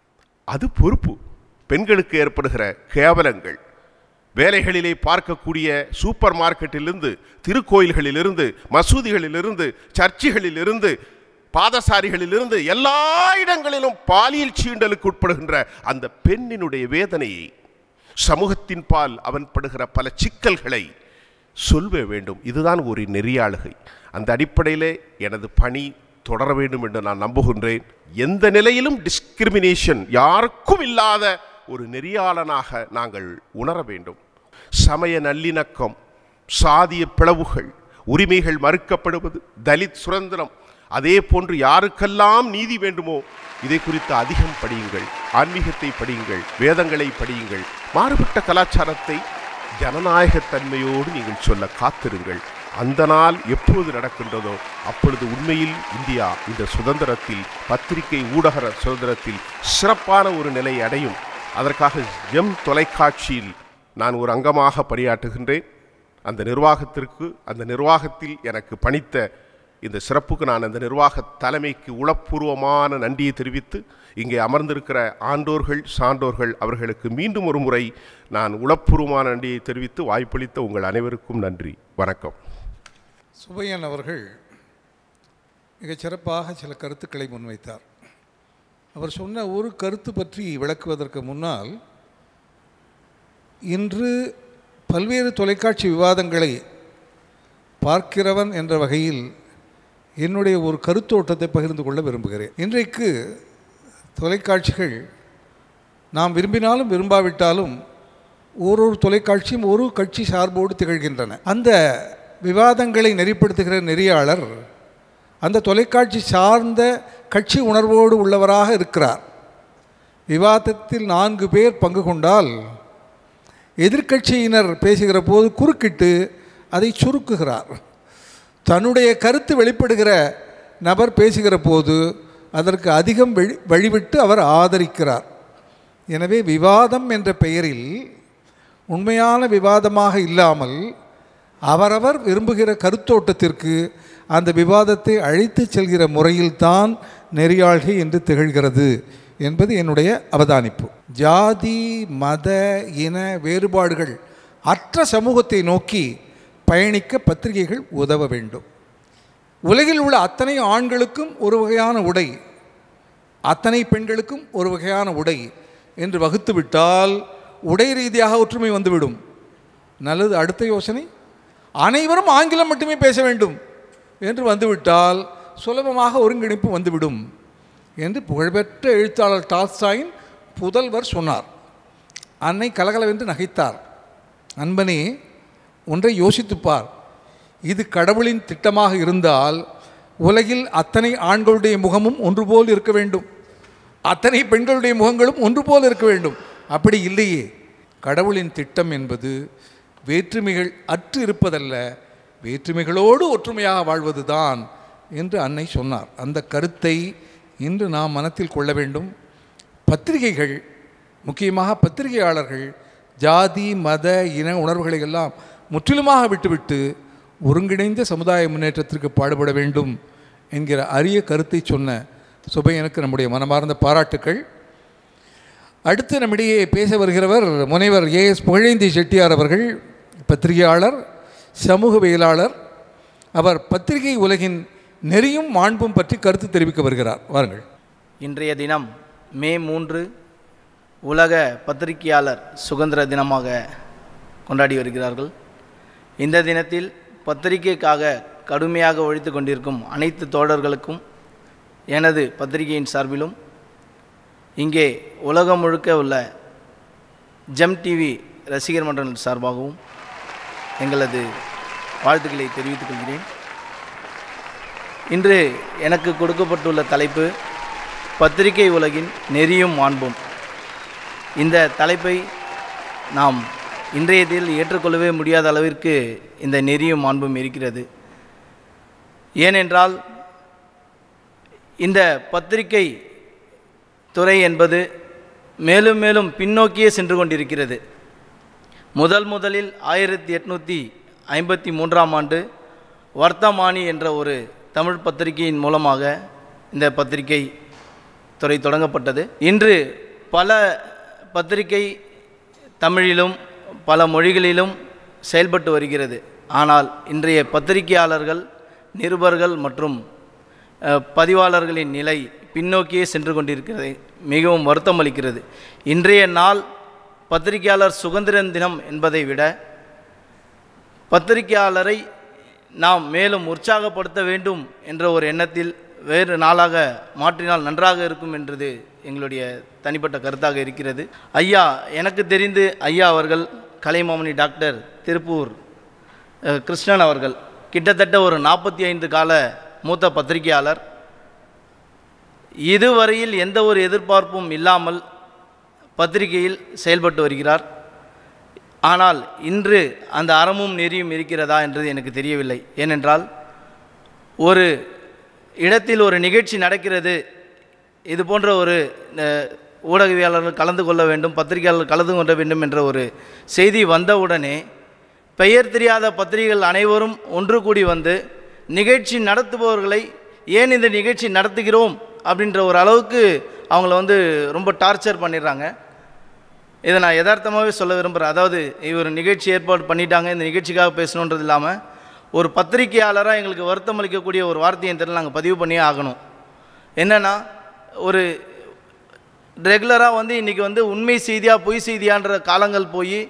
அது பொறுப்பு பெண்களுக்கு ஏற்படுகிற கேவலங்கள் வேலைகளிலே பார்க்கக்கூடிய சூப்பர் மார்க்கெட்டிலிருந்து திருக்கோயில்களிலிருந்து மசூதிகளிலிருந்து சர்ச்சுகளிலிருந்து பாதசாரிகளிலிருந்து எல்லா இடங்களிலும் பாலியல் சீண்டலுக்கு உட்படுகின்ற அந்த பெண்ணினுடைய வேதனையை சமூகத்தின் பால் அவன் படுகிற பல சிக்கல்களை சொல்வே வேண்டும் இதுதான் ஒரு நெறியாளுகை அந்த அடிப்படையிலே எனது பணி தொடர வேண்டும் என்று நான் நம்புகின்றேன் எந்த நிலையிலும் டிஸ்கிரிமினேஷன் யாருக்கும் இல்லாத ஒரு நெறியாளனாக நாங்கள் உணர வேண்டும் சமய நல்லிணக்கம் சாதிய பிளவுகள் உரிமைகள் மறுக்கப்படுவது தலித் சுதந்திரம் அதே போன்று யாருக்கெல்லாம் நீதி வேண்டுமோ இதை குறித்து அதிகம் படியுங்கள் ஆன்மீகத்தை படியுங்கள் வேதங்களை படியுங்கள் மாறுபட்ட கலாச்சாரத்தை ஜனநாயகத்தன்மையோடு நீங்கள் சொல்ல காத்திருங்கள் அந்த நாள் எப்பொழுது நடக்கின்றதோ அப்பொழுது உண்மையில் இந்தியா இந்த சுதந்திரத்தில் பத்திரிகை ஊடக சுதந்திரத்தில் சிறப்பான ஒரு நிலை அடையும் அதற்காக எம் தொலைக்காட்சியில் நான் ஒரு அங்கமாக பணியாற்றுகின்றேன் அந்த நிர்வாகத்திற்கு அந்த நிர்வாகத்தில் எனக்கு பணித்த இந்த சிறப்புக்கு நான் அந்த நிர்வாக தலைமைக்கு உளப்பூர்வமான நன்றியை தெரிவித்து இங்கே அமர்ந்திருக்கிற ஆண்டோர்கள் சான்றோர்கள் அவர்களுக்கு மீண்டும் ஒரு முறை நான் உளப்பூர்வமான நன்றியை தெரிவித்து வாய்ப்பளித்த உங்கள் அனைவருக்கும் நன்றி வணக்கம் சுபையன் அவர்கள் மிகச் சிறப்பாக சில கருத்துக்களை முன்வைத்தார் அவர் சொன்ன ஒரு கருத்து பற்றி விளக்குவதற்கு முன்னால் இன்று பல்வேறு தொலைக்காட்சி விவாதங்களை பார்க்கிறவன் என்ற வகையில் என்னுடைய ஒரு கருத்தோட்டத்தை பகிர்ந்து கொள்ள விரும்புகிறேன் இன்றைக்கு தொலைக்காட்சிகள் நாம் விரும்பினாலும் விரும்பாவிட்டாலும் ஒரு ஒரு தொலைக்காட்சியும் ஒரு கட்சி சார்போடு திகழ்கின்றன அந்த விவாதங்களை நெறிப்படுத்துகிற நெறியாளர் அந்த தொலைக்காட்சி சார்ந்த கட்சி உணர்வோடு உள்ளவராக இருக்கிறார் விவாதத்தில் நான்கு பேர் பங்கு கொண்டால் எதிர்க்கட்சியினர் பேசுகிற போது குறுக்கிட்டு அதை சுருக்குகிறார் தன்னுடைய கருத்து வெளிப்படுகிற நபர் பேசுகிற போது அதற்கு அதிகம் வழி வழிவிட்டு அவர் ஆதரிக்கிறார் எனவே விவாதம் என்ற பெயரில் உண்மையான விவாதமாக இல்லாமல் அவரவர் விரும்புகிற கருத்தோட்டத்திற்கு அந்த விவாதத்தை அழைத்து செல்கிற முறையில்தான் நெறியாள்கை என்று திகழ்கிறது என்பது என்னுடைய அவதானிப்பு ஜாதி மத இன வேறுபாடுகள் அற்ற சமூகத்தை நோக்கி பயணிக்க பத்திரிகைகள் உதவ வேண்டும் உலகில் உள்ள அத்தனை ஆண்களுக்கும் ஒரு வகையான உடை அத்தனை பெண்களுக்கும் ஒரு வகையான உடை என்று வகுத்துவிட்டால் உடை ரீதியாக ஒற்றுமை வந்துவிடும் நல்லது அடுத்த யோசனை அனைவரும் ஆங்கிலம் மட்டுமே பேச வேண்டும் என்று வந்துவிட்டால் சுலபமாக ஒருங்கிணைப்பு வந்துவிடும் என்று புகழ்பெற்ற எழுத்தாளர் டால்ஸ்டாயின் புதல்வர் சொன்னார் அன்னை கலகலவென்று நகைத்தார் அன்பனே ஒன்றை யோசித்துப்பார் இது கடவுளின் திட்டமாக இருந்தால் உலகில் அத்தனை ஆண்களுடைய முகமும் ஒன்று போல் இருக்க வேண்டும் அத்தனை பெண்களுடைய முகங்களும் ஒன்று போல் இருக்க வேண்டும் அப்படி இல்லையே கடவுளின் திட்டம் என்பது வேற்றுமைகள் அற்று இருப்பதல்ல வேற்றுமைகளோடு ஒற்றுமையாக வாழ்வதுதான் என்று அன்னை சொன்னார் அந்த கருத்தை இன்று நாம் மனத்தில் கொள்ள வேண்டும் பத்திரிகைகள் முக்கியமாக பத்திரிகையாளர்கள் ஜாதி மத இன உணர்வுகளை எல்லாம் முற்றிலுமாக விட்டுவிட்டு ஒருங்கிணைந்த சமுதாய முன்னேற்றத்திற்கு பாடுபட வேண்டும் என்கிற அரிய கருத்தை சொன்ன சுபையனுக்கு நம்முடைய மனமார்ந்த பாராட்டுக்கள் அடுத்து நம்மிடையே பேச வருகிறவர் முனைவர் ஏஎஸ் புகழேந்தி செட்டியார் அவர்கள் பத்திரிகையாளர் சமூகவியலாளர் அவர் பத்திரிகை உலகின் நெறியும் மாண்பும் பற்றி கருத்து தெரிவிக்க வருகிறார் வாருங்கள் இன்றைய தினம் மே மூன்று உலக பத்திரிகையாளர் சுதந்திர தினமாக கொண்டாடி வருகிறார்கள் இந்த தினத்தில் பத்திரிகைக்காக கடுமையாக உழைத்து கொண்டிருக்கும் அனைத்து தோழர்களுக்கும் எனது பத்திரிகையின் சார்பிலும் இங்கே உலகம் முழுக்க உள்ள ஜெம் டிவி ரசிகர் மன்றம் சார்பாகவும் எங்களது வாழ்த்துக்களை தெரிவித்துக் கொள்கிறேன் இன்று எனக்கு கொடுக்கப்பட்டுள்ள தலைப்பு பத்திரிகை உலகின் நெறியும் மாண்பும் இந்த தலைப்பை நாம் இன்றைய தேதியில் ஏற்றுக்கொள்ளவே முடியாத அளவிற்கு இந்த நெறியும் மாண்பும் இருக்கிறது ஏனென்றால் இந்த பத்திரிகை துறை என்பது மேலும் மேலும் பின்னோக்கியே சென்று கொண்டிருக்கிறது முதல் முதலில் ஆயிரத்தி எட்நூற்றி ஐம்பத்தி மூன்றாம் ஆண்டு வர்த்தமானி என்ற ஒரு தமிழ் பத்திரிகையின் மூலமாக இந்த பத்திரிகை துறை தொடங்கப்பட்டது இன்று பல பத்திரிகை தமிழிலும் பல மொழிகளிலும் செயல்பட்டு வருகிறது ஆனால் இன்றைய பத்திரிகையாளர்கள் நிருபர்கள் மற்றும் அஹ், பதிவாளர்களின் நிலை பின்னோக்கியே சென்று கொண்டிருக்கிறது மிகவும் வருத்தம் அளிக்கிறது இன்றைய நாள் பத்திரிகையாளர் சுதந்திர தினம் என்பதை விட பத்திரிகையாளரை நாம் மேலும் உற்சாகப்படுத்த வேண்டும் என்ற ஒரு எண்ணத்தில் வேறு நாளாக மாற்றினால் நன்றாக இருக்கும் என்றது எங்களுடைய தனிப்பட்ட கருத்தாக இருக்கிறது ஐயா எனக்கு தெரிந்து ஐயா அவர்கள் கலைமாமணி டாக்டர் திருப்பூர் அஹ், கிருஷ்ணன் அவர்கள் கிட்டத்தட்ட ஒரு நாற்பத்தி ஐந்து கால மூத்த பத்திரிகையாளர் இதுவரையில் எந்த ஒரு எதிர்பார்ப்பும் இல்லாமல் பத்திரிகையில் செயல்பட்டு வருகிறார் ஆனால் இன்று அந்த அறமும் நெறியும் இருக்கிறதா என்றது எனக்கு தெரியவில்லை ஏனென்றால் ஒரு இடத்தில் ஒரு நிகழ்ச்சி நடக்கிறது இது போன்ற ஒரு அஹ், ஊடகவியலாளர்கள் கலந்து கொள்ள வேண்டும் பத்திரிகையாளர்கள் கலந்து கொள்ள வேண்டும் என்ற ஒரு செய்தி வந்தவுடனே பெயர் தெரியாத பத்திரிகைகள் அனைவரும் ஒன்று கூடி வந்து நிகழ்ச்சி நடத்துபவர்களை ஏன் இந்த நிகழ்ச்சி நடத்துகிறோம் அப்படின்ற ஒரு அளவுக்கு அவங்கள வந்து ரொம்ப டார்ச்சர் பண்ணிடுறாங்க இதை நான் யதார்த்தமாகவே சொல்ல விரும்புகிறேன் அதாவது இவர் நிகழ்ச்சி ஏற்பாடு பண்ணிட்டாங்க இந்த நிகழ்ச்சிக்காக பேசணுன்றது இல்லாமல் ஒரு பத்திரிகையாளராக எங்களுக்கு வருத்தம் அளிக்கக்கூடிய ஒரு வார்த்தையை தெரியல நாங்கள் பதிவு பண்ணியே ஆகணும் என்னென்னா ஒரு ரெகுலராக வந்து இன்றைக்கி வந்து உண்மை செய்தியாக பொய் செய்தியான்ற காலங்கள் போய்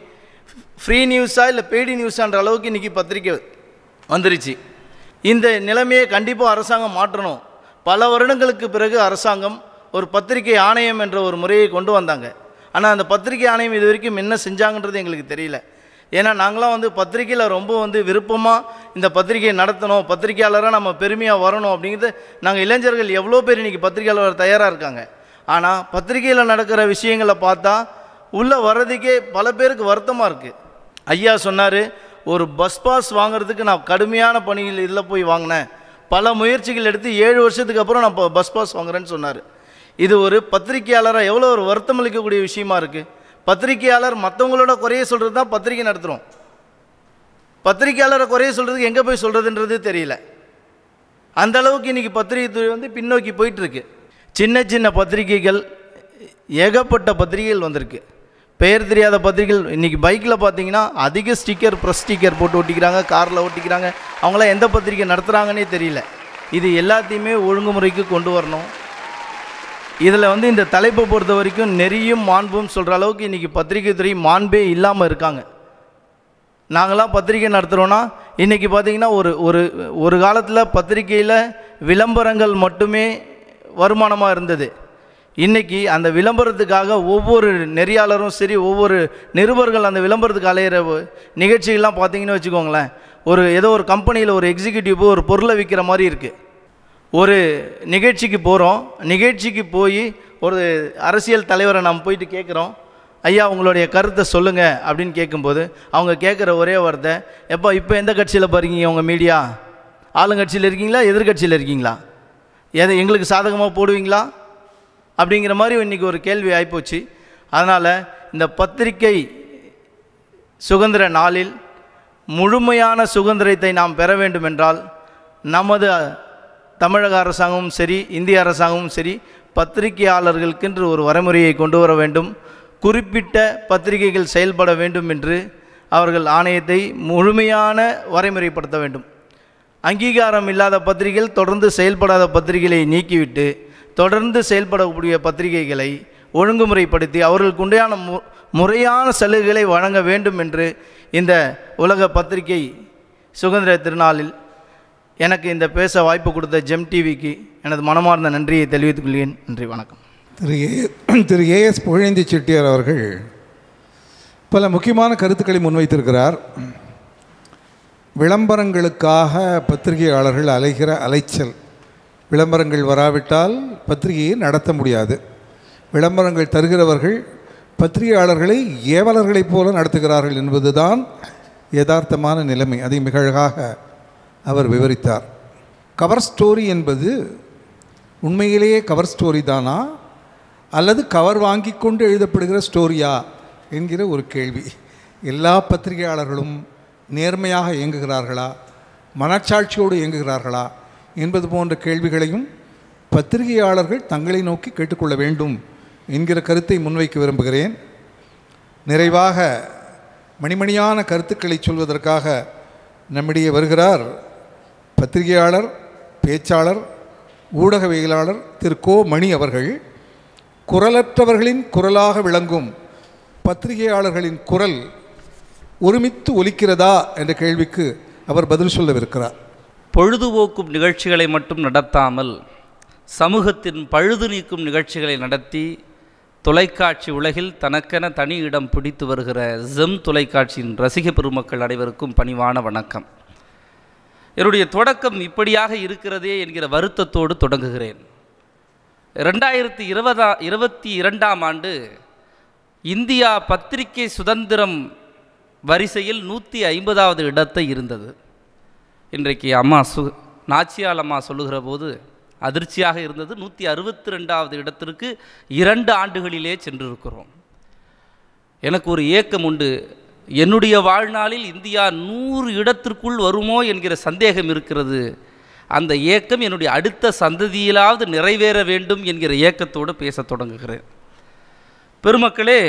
ஃப்ரீ நியூஸா இல்லை பெய்டு நியூஸான்ற அளவுக்கு இன்றைக்கி பத்திரிக்கை வந்துருச்சு இந்த நிலைமையை கண்டிப்பாக அரசாங்கம் மாற்றணும் பல வருடங்களுக்கு பிறகு அரசாங்கம் ஒரு பத்திரிகை ஆணையம் என்ற ஒரு முறையை கொண்டு வந்தாங்க ஆனால் அந்த பத்திரிகை ஆணையம் இது வரைக்கும் என்ன செஞ்சாங்கன்றது எங்களுக்கு தெரியல ஏன்னா நாங்களாம் வந்து பத்திரிக்கையில் ரொம்ப வந்து விருப்பமாக இந்த பத்திரிகையை நடத்தணும் பத்திரிகையாளராக நம்ம பெருமையாக வரணும் அப்படிங்கிறது நாங்கள் இளைஞர்கள் எவ்வளோ பேர் இன்றைக்கி பத்திரிகையாளர் தயாராக இருக்காங்க ஆனால் பத்திரிகையில் நடக்கிற விஷயங்களை பார்த்தா உள்ளே வர்றதுக்கே பல பேருக்கு வருத்தமாக இருக்குது ஐயா சொன்னார் ஒரு பஸ் பாஸ் வாங்குறதுக்கு நான் கடுமையான பணியில் இதில் போய் வாங்கினேன் பல முயற்சிகள் எடுத்து ஏழு வருஷத்துக்கு அப்புறம் நான் இப்போ பஸ் பாஸ் வாங்குறேன்னு சொன்னார் இது ஒரு பத்திரிகையாளராக எவ்வளோ ஒரு வருத்தம் அளிக்கக்கூடிய விஷயமா இருக்குது பத்திரிகையாளர் மற்றவங்களோட குறைய சொல்கிறது தான் பத்திரிகை நடத்துகிறோம் பத்திரிகையாளரை குறைய சொல்கிறதுக்கு எங்கே போய் சொல்கிறதுன்றது தெரியல அந்த அளவுக்கு இன்றைக்கி பத்திரிகை துறை வந்து பின்னோக்கி போயிட்டுருக்கு சின்ன சின்ன பத்திரிகைகள் ஏகப்பட்ட பத்திரிகைகள் வந்திருக்கு பெயர் தெரியாத பத்திரிகைகள் இன்றைக்கி பைக்கில் பார்த்தீங்கன்னா அதிக ஸ்டிக்கர் ப்ரெஸ் ஸ்டிக்கர் போட்டு ஒட்டிக்கிறாங்க காரில் ஒட்டிக்கிறாங்க அவங்களாம் எந்த பத்திரிகை நடத்துகிறாங்கன்னே தெரியல இது எல்லாத்தையுமே ஒழுங்குமுறைக்கு கொண்டு வரணும் இதில் வந்து இந்த தலைப்பை பொறுத்த வரைக்கும் நெறியும் மாண்பும் சொல்கிற அளவுக்கு இன்றைக்கி பத்திரிகை துறை மாண்பே இல்லாமல் இருக்காங்க நாங்களாம் பத்திரிக்கை நடத்துகிறோன்னா இன்றைக்கி பார்த்தீங்கன்னா ஒரு ஒரு ஒரு காலத்தில் பத்திரிக்கையில் விளம்பரங்கள் மட்டுமே வருமானமாக இருந்தது இன்றைக்கி அந்த விளம்பரத்துக்காக ஒவ்வொரு நெறியாளரும் சரி ஒவ்வொரு நிருபர்கள் அந்த விளம்பரத்துக்கு அலையிற ஒ- நிகழ்ச்சிகள்லாம் பார்த்தீங்கன்னு வச்சுக்கோங்களேன் ஒரு ஏதோ ஒரு கம்பெனியில் ஒரு எக்ஸிக்யூட்டிவ் ஒரு பொருளை விற்கிற மாதிரி இருக்குது ஒரு நிகழ்ச்சிக்கு போகிறோம் நிகழ்ச்சிக்கு போய் ஒரு அரசியல் தலைவரை நம்ம போயிட்டு கேட்குறோம் ஐயா உங்களுடைய கருத்தை சொல்லுங்கள் அப்படின்னு கேட்கும்போது அவங்க கேட்குற ஒரே வார்த்தை எப்போ இப்போ எந்த கட்சியில் பாருங்க உங்கள் மீடியா ஆளுங்கட்சியில் இருக்கீங்களா எதிர்கட்சியில் இருக்கீங்களா எதை எங்களுக்கு சாதகமாக போடுவீங்களா அப்படிங்கிற மாதிரி இன்றைக்கி ஒரு கேள்வி ஆகிப்போச்சு அதனால் இந்த பத்திரிக்கை சுதந்திர நாளில் முழுமையான சுதந்திரத்தை நாம் பெற வேண்டுமென்றால் நமது தமிழக அரசாங்கமும் சரி இந்திய அரசாங்கமும் சரி பத்திரிகையாளர்களுக்கென்று ஒரு வரைமுறையை கொண்டு வர வேண்டும் குறிப்பிட்ட பத்திரிகைகள் செயல்பட வேண்டும் என்று அவர்கள் ஆணையத்தை முழுமையான வரைமுறைப்படுத்த வேண்டும் அங்கீகாரம் இல்லாத பத்திரிகைகள் தொடர்ந்து செயல்படாத பத்திரிகைகளை நீக்கிவிட்டு தொடர்ந்து செயல்படக்கூடிய பத்திரிகைகளை ஒழுங்குமுறைப்படுத்தி அவர்களுக்கு உண்டையான மு முறையான சலுகைகளை வழங்க வேண்டும் என்று இந்த உலக பத்திரிகை சுதந்திர திருநாளில் எனக்கு இந்த பேச வாய்ப்பு கொடுத்த ஜெம் டிவிக்கு எனது மனமார்ந்த நன்றியை தெரிவித்துக் கொள்கிறேன் நன்றி வணக்கம் திரு ஏ திரு ஏஎஸ் புகழேந்தி செட்டியார் அவர்கள் பல முக்கியமான கருத்துக்களை முன்வைத்திருக்கிறார் விளம்பரங்களுக்காக பத்திரிகையாளர்கள் அலைகிற அலைச்சல் விளம்பரங்கள் வராவிட்டால் பத்திரிகையை நடத்த முடியாது விளம்பரங்கள் தருகிறவர்கள் பத்திரிகையாளர்களை ஏவலர்களைப் போல நடத்துகிறார்கள் என்பதுதான் யதார்த்தமான நிலைமை அதை மிக அழகாக அவர் விவரித்தார் கவர் ஸ்டோரி என்பது உண்மையிலேயே கவர் ஸ்டோரி தானா அல்லது கவர் வாங்கி கொண்டு எழுதப்படுகிற ஸ்டோரியா என்கிற ஒரு கேள்வி எல்லா பத்திரிகையாளர்களும் நேர்மையாக இயங்குகிறார்களா மனச்சாட்சியோடு இயங்குகிறார்களா என்பது போன்ற கேள்விகளையும் பத்திரிகையாளர்கள் தங்களை நோக்கி கேட்டுக்கொள்ள வேண்டும் என்கிற கருத்தை முன்வைக்க விரும்புகிறேன் நிறைவாக மணிமணியான கருத்துக்களை சொல்வதற்காக நம்மிடையே வருகிறார் பத்திரிகையாளர் பேச்சாளர் ஊடகவியலாளர் திரு கோ மணி அவர்கள் குரலற்றவர்களின் குரலாக விளங்கும் பத்திரிகையாளர்களின் குரல் ஒருமித்து ஒலிக்கிறதா என்ற கேள்விக்கு அவர் பதில் சொல்லவிருக்கிறார் பொழுதுபோக்கும் நிகழ்ச்சிகளை மட்டும் நடத்தாமல் சமூகத்தின் பழுது நீக்கும் நிகழ்ச்சிகளை நடத்தி தொலைக்காட்சி உலகில் தனக்கென தனி இடம் பிடித்து வருகிற ஜெம் தொலைக்காட்சியின் ரசிக பெருமக்கள் அனைவருக்கும் பணிவான வணக்கம் என்னுடைய தொடக்கம் இப்படியாக இருக்கிறதே என்கிற வருத்தத்தோடு தொடங்குகிறேன் ரெண்டாயிரத்தி இருபதா இருபத்தி இரண்டாம் ஆண்டு இந்தியா பத்திரிகை சுதந்திரம் வரிசையில் நூற்றி ஐம்பதாவது இடத்தை இருந்தது இன்றைக்கு அம்மா சு நாச்சியால் அம்மா சொல்லுகிற போது அதிர்ச்சியாக இருந்தது நூற்றி அறுபத்தி ரெண்டாவது இடத்திற்கு இரண்டு ஆண்டுகளிலே சென்றிருக்கிறோம் எனக்கு ஒரு ஏக்கம் உண்டு என்னுடைய வாழ்நாளில் இந்தியா நூறு இடத்திற்குள் வருமோ என்கிற சந்தேகம் இருக்கிறது அந்த ஏக்கம் என்னுடைய அடுத்த சந்ததியிலாவது நிறைவேற வேண்டும் என்கிற ஏக்கத்தோடு பேசத் தொடங்குகிறேன் பெருமக்களே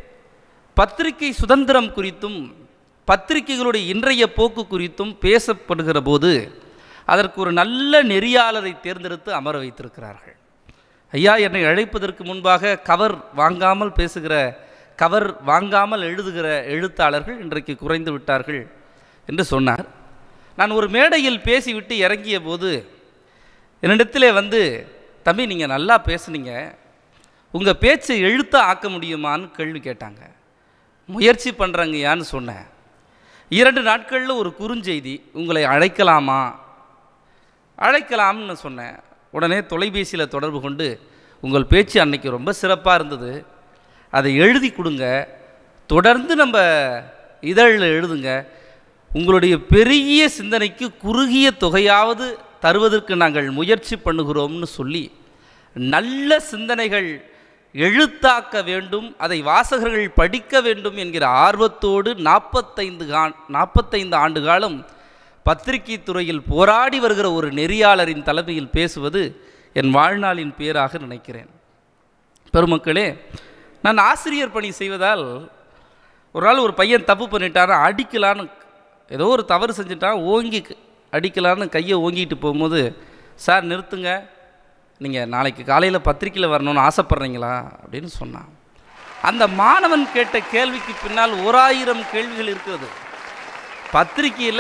பத்திரிகை சுதந்திரம் குறித்தும் பத்திரிகைகளுடைய இன்றைய போக்கு குறித்தும் பேசப்படுகிற போது அதற்கு ஒரு நல்ல நெறியாளரை தேர்ந்தெடுத்து அமர வைத்திருக்கிறார்கள் ஐயா என்னை அழைப்பதற்கு முன்பாக கவர் வாங்காமல் பேசுகிற கவர் வாங்காமல் எழுதுகிற எழுத்தாளர்கள் இன்றைக்கு குறைந்து விட்டார்கள் என்று சொன்னார் நான் ஒரு மேடையில் பேசிவிட்டு இறங்கிய போது என்னிடத்திலே வந்து தம்பி நீங்கள் நல்லா பேசுனீங்க உங்கள் பேச்சை எழுத்தா ஆக்க முடியுமான்னு கேள்வி கேட்டாங்க முயற்சி பண்ணுறங்கயான்னு சொன்னேன் இரண்டு நாட்களில் ஒரு குறுஞ்செய்தி உங்களை அழைக்கலாமா அழைக்கலாம்னு சொன்னேன் உடனே தொலைபேசியில் தொடர்பு கொண்டு உங்கள் பேச்சு அன்னைக்கு ரொம்ப சிறப்பாக இருந்தது அதை எழுதி கொடுங்க தொடர்ந்து நம்ம இதழில் எழுதுங்க உங்களுடைய பெரிய சிந்தனைக்கு குறுகிய தொகையாவது தருவதற்கு நாங்கள் முயற்சி பண்ணுகிறோம்னு சொல்லி நல்ல சிந்தனைகள் எழுத்தாக்க வேண்டும் அதை வாசகர்கள் படிக்க வேண்டும் என்கிற ஆர்வத்தோடு நாற்பத்தைந்து கா நாற்பத்தைந்து ஆண்டு காலம் பத்திரிகை துறையில் போராடி வருகிற ஒரு நெறியாளரின் தலைமையில் பேசுவது என் வாழ்நாளின் பேராக நினைக்கிறேன் பெருமக்களே நான் ஆசிரியர் பணி செய்வதால் ஒரு நாள் ஒரு பையன் தப்பு பண்ணிட்டான் அடிக்கலான்னு ஏதோ ஒரு தவறு செஞ்சுட்டான் ஓங்கி க- அடிக்கலான்னு கையை ஓங்கிட்டு போகும்போது சார் நிறுத்துங்க நீங்கள் நாளைக்கு காலையில் பத்திரிக்கையில் வரணும்னு ஆசைப்பட்றீங்களா அப்படின்னு சொன்னான் அந்த மாணவன் கேட்ட கேள்விக்கு பின்னால் ஓராயிரம் கேள்விகள் இருக்கிறது பத்திரிக்கையில்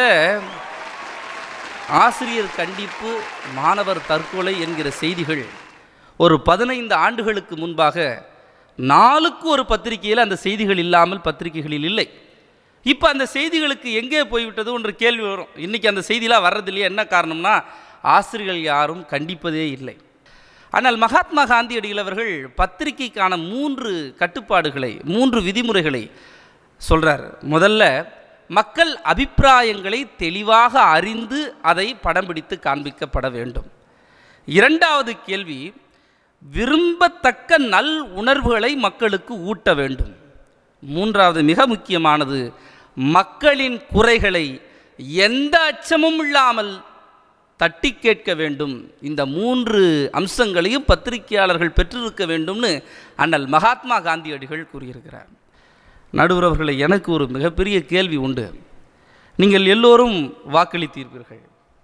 ஆசிரியர் கண்டிப்பு மாணவர் தற்கொலை என்கிற செய்திகள் ஒரு பதினைந்து ஆண்டுகளுக்கு முன்பாக நாளுக்கு ஒரு பத்திரிகையில் அந்த செய்திகள் இல்லாமல் பத்திரிகைகளில் இல்லை இப்போ அந்த செய்திகளுக்கு எங்கே போய்விட்டது ஒன்று கேள்வி வரும் இன்றைக்கி அந்த செய்திலாம் வர்றதில்லையே என்ன காரணம்னா ஆசிரியர்கள் யாரும் கண்டிப்பதே இல்லை ஆனால் மகாத்மா காந்தியடிகள் அவர்கள் பத்திரிகைக்கான மூன்று கட்டுப்பாடுகளை மூன்று விதிமுறைகளை சொல்றார் முதல்ல மக்கள் அபிப்பிராயங்களை தெளிவாக அறிந்து அதை படம் பிடித்து காண்பிக்கப்பட வேண்டும் இரண்டாவது கேள்வி விரும்பத்தக்க நல் உணர்வுகளை மக்களுக்கு ஊட்ட வேண்டும் மூன்றாவது மிக முக்கியமானது மக்களின் குறைகளை எந்த அச்சமும் இல்லாமல் தட்டி கேட்க வேண்டும் இந்த மூன்று அம்சங்களையும் பத்திரிகையாளர்கள் பெற்றிருக்க வேண்டும்னு அண்ணல் மகாத்மா காந்தியடிகள் கூறியிருக்கிறார் நடுவர் அவர்களே எனக்கு ஒரு மிகப்பெரிய கேள்வி உண்டு நீங்கள் எல்லோரும் வாக்களித்தீர்கள்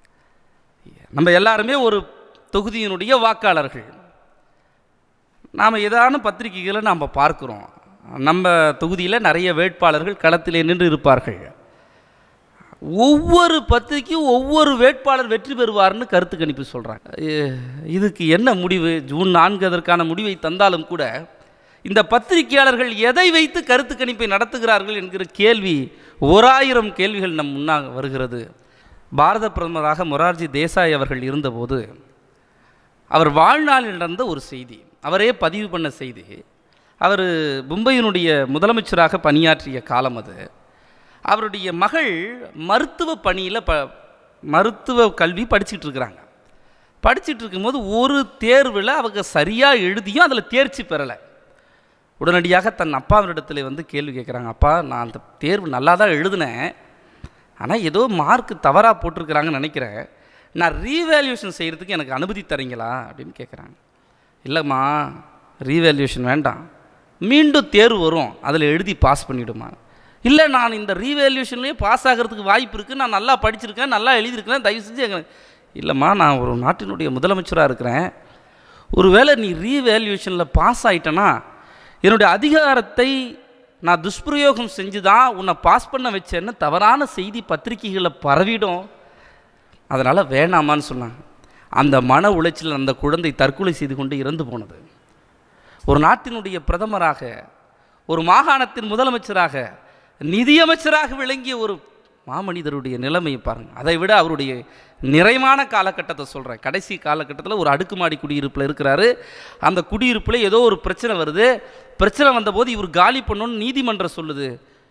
நம்ம எல்லாருமே ஒரு தொகுதியினுடைய வாக்காளர்கள் நாம் ஏதான பத்திரிகைகளை நாம் பார்க்குறோம் நம்ம தொகுதியில் நிறைய வேட்பாளர்கள் களத்திலே நின்று இருப்பார்கள் ஒவ்வொரு பத்திரிக்கையும் ஒவ்வொரு வேட்பாளர் வெற்றி பெறுவார்னு கருத்து கணிப்பு சொல்கிறாங்க இதுக்கு என்ன முடிவு ஜூன் நான்கு அதற்கான முடிவை தந்தாலும் கூட இந்த பத்திரிகையாளர்கள் எதை வைத்து கருத்து கணிப்பை நடத்துகிறார்கள் என்கிற கேள்வி ஓராயிரம் கேள்விகள் நம் முன்னாக வருகிறது பாரத பிரதமராக மொரார்ஜி தேசாய் அவர்கள் இருந்தபோது அவர் வாழ்நாளில் நடந்த ஒரு செய்தி அவரே பதிவு பண்ண செய்தி அவர் மும்பையினுடைய முதலமைச்சராக பணியாற்றிய காலம் அது அவருடைய மகள் மருத்துவ பணியில் ப மருத்துவ கல்வி படிச்சிட்டு இருக்கிறாங்க படிச்சிட்டு இருக்கும்போது ஒரு தேர்வில் அவங்க சரியாக எழுதியும் அதில் தேர்ச்சி பெறலை உடனடியாக தன் அப்பாவினிடத்தில் வந்து கேள்வி கேட்குறாங்க அப்பா நான் அந்த தேர்வு நல்லா தான் எழுதினேன் ஆனால் ஏதோ மார்க் தவறாக போட்டிருக்கிறாங்கன்னு நினைக்கிறேன் நான் ரீவேல்யூஷன் செய்கிறதுக்கு எனக்கு அனுமதி தரீங்களா அப்படின்னு கேட்குறாங்க இல்லைம்மா ரீவேல்யூஷன் வேண்டாம் மீண்டும் தேர்வு வரும் அதில் எழுதி பாஸ் பண்ணிவிடுமா இல்லை நான் இந்த ரீவேல்யூஷன்லேயே பாஸ் ஆகிறதுக்கு வாய்ப்பு இருக்குது நான் நல்லா படிச்சிருக்கேன் நல்லா எழுதியிருக்கிறேன் தயவு செஞ்சு எங்க இல்லைம்மா நான் ஒரு நாட்டினுடைய முதலமைச்சராக இருக்கிறேன் ஒருவேளை நீ ரீவேல்யூஷனில் பாஸ் ஆயிட்டனா என்னுடைய அதிகாரத்தை நான் துஷ்பிரயோகம் செஞ்சு தான் உன்னை பாஸ் பண்ண வச்சேன்னு தவறான செய்தி பத்திரிகைகளில் பரவிடும் அதனால் வேணாமான்னு சொன்னாங்க அந்த மன உளைச்சல் அந்த குழந்தை தற்கொலை செய்து கொண்டு இறந்து போனது ஒரு நாட்டினுடைய பிரதமராக ஒரு மாகாணத்தின் முதலமைச்சராக நிதியமைச்சராக விளங்கிய ஒரு மாமனிதருடைய நிலைமையை பாருங்கள் அதை விட அவருடைய நிறைவான காலகட்டத்தை சொல்கிறேன் கடைசி காலகட்டத்தில் ஒரு அடுக்குமாடி குடியிருப்பில் இருக்கிறாரு அந்த குடியிருப்பில் ஏதோ ஒரு பிரச்சனை வருது பிரச்சனை வந்தபோது இவர் காலி பண்ணணும்னு நீதிமன்றம் சொல்லுது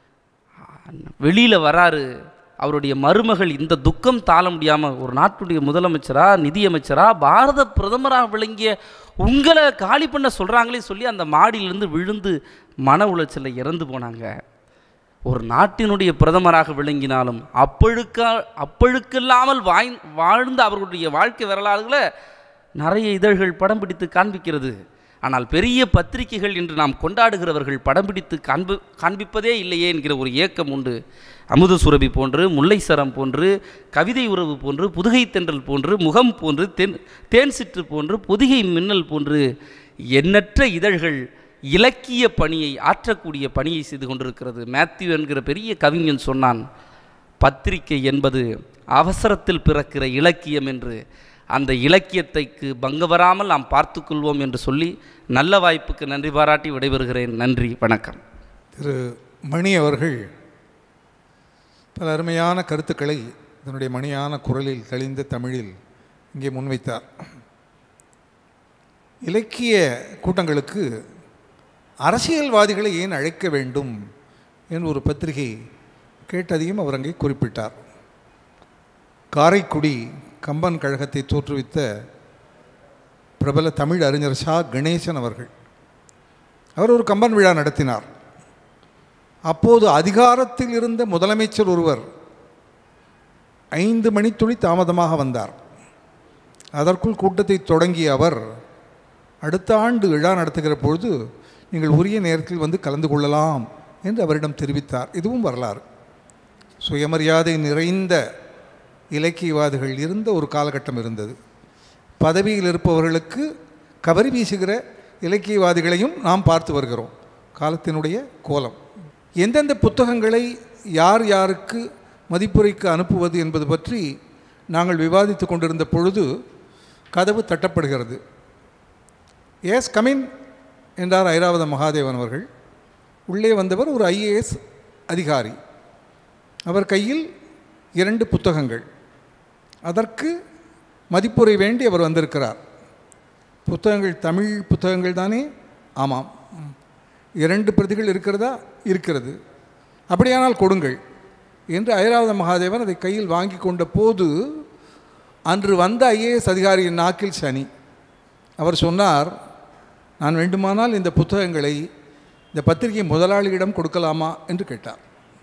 வெளியில் வராரு அவருடைய மருமகள் இந்த துக்கம் தாழ முடியாமல் ஒரு நாட்டுடைய முதலமைச்சரா நிதியமைச்சரா பாரத பிரதமராக விளங்கிய உங்களை காலி பண்ண சொல்கிறாங்களே சொல்லி அந்த மாடியிலிருந்து விழுந்து மன உளைச்சலில் இறந்து போனாங்க ஒரு நாட்டினுடைய பிரதமராக விளங்கினாலும் அப்பழுக்கா அப்பழுக்கில்லாமல் வாய் வாழ்ந்த அவர்களுடைய வாழ்க்கை வரலாறுகளை நிறைய இதழ்கள் படம் பிடித்து காண்பிக்கிறது ஆனால் பெரிய பத்திரிகைகள் என்று நாம் கொண்டாடுகிறவர்கள் படம் பிடித்து காண்பி காண்பிப்பதே இல்லையே என்கிற ஒரு ஏக்கம் உண்டு அமுத சுரபி போன்று முல்லை சரம் போன்று கவிதை உறவு போன்று புதுகை தென்றல் போன்று முகம் போன்று தென் தேன் சிற்று போன்று பொதிகை மின்னல் போன்று எண்ணற்ற இதழ்கள் இலக்கிய பணியை ஆற்றக்கூடிய பணியை செய்து கொண்டிருக்கிறது மேத்யூ என்கிற பெரிய கவிஞன் சொன்னான் பத்திரிகை என்பது அவசரத்தில் பிறக்கிற இலக்கியம் என்று அந்த இலக்கியத்தைக்கு பங்க வராமல் நாம் பார்த்துக்கொள்வோம் என்று சொல்லி நல்ல வாய்ப்புக்கு நன்றி பாராட்டி விடைபெறுகிறேன் நன்றி வணக்கம் திரு மணி அவர்கள் பல அருமையான கருத்துக்களை தன்னுடைய மணியான குரலில் தெளிந்த தமிழில் இங்கே முன்வைத்தார் இலக்கிய கூட்டங்களுக்கு அரசியல்வாதிகளை ஏன் அழைக்க வேண்டும் என்று ஒரு பத்திரிகை கேட்டதையும் அவர் அங்கே குறிப்பிட்டார் காரைக்குடி கம்பன் கழகத்தை தோற்றுவித்த பிரபல தமிழ் அறிஞர் ஷா கணேசன் அவர்கள் அவர் ஒரு கம்பன் விழா நடத்தினார் அப்போது அதிகாரத்தில் இருந்த முதலமைச்சர் ஒருவர் ஐந்து மணித்துளி தாமதமாக வந்தார் அதற்குள் கூட்டத்தை தொடங்கிய அவர் அடுத்த ஆண்டு விழா நடத்துகிற பொழுது நீங்கள் உரிய நேரத்தில் வந்து கலந்து கொள்ளலாம் என்று அவரிடம் தெரிவித்தார் இதுவும் வரலாறு சுயமரியாதை நிறைந்த இலக்கியவாதிகள் இருந்த ஒரு காலகட்டம் இருந்தது பதவியில் இருப்பவர்களுக்கு கவரி வீசுகிற இலக்கியவாதிகளையும் நாம் பார்த்து வருகிறோம் காலத்தினுடைய கோலம் எந்தெந்த புத்தகங்களை யார் யாருக்கு மதிப்புரைக்கு அனுப்புவது என்பது பற்றி நாங்கள் விவாதித்து கொண்டிருந்த பொழுது கதவு தட்டப்படுகிறது எஸ் கமின் என்றார் ஐராவத மகாதேவன் அவர்கள் உள்ளே வந்தவர் ஒரு ஐஏஎஸ் அதிகாரி அவர் கையில் இரண்டு புத்தகங்கள் அதற்கு மதிப்புரை வேண்டி அவர் வந்திருக்கிறார் புத்தகங்கள் தமிழ் புத்தகங்கள் தானே ஆமாம் ம். இரண்டு பிரதிகள் இருக்கிறதா இருக்கிறது அப்படியானால் கொடுங்கள் என்று ஐராவத மகாதேவன் அதை கையில் வாங்கி கொண்ட போது அன்று வந்த ஐஏஎஸ் அதிகாரியின் நாக்கில் சனி அவர் சொன்னார் நான் வேண்டுமானால் இந்த புத்தகங்களை இந்த பத்திரிகை முதலாளியிடம் கொடுக்கலாமா என்று கேட்டார்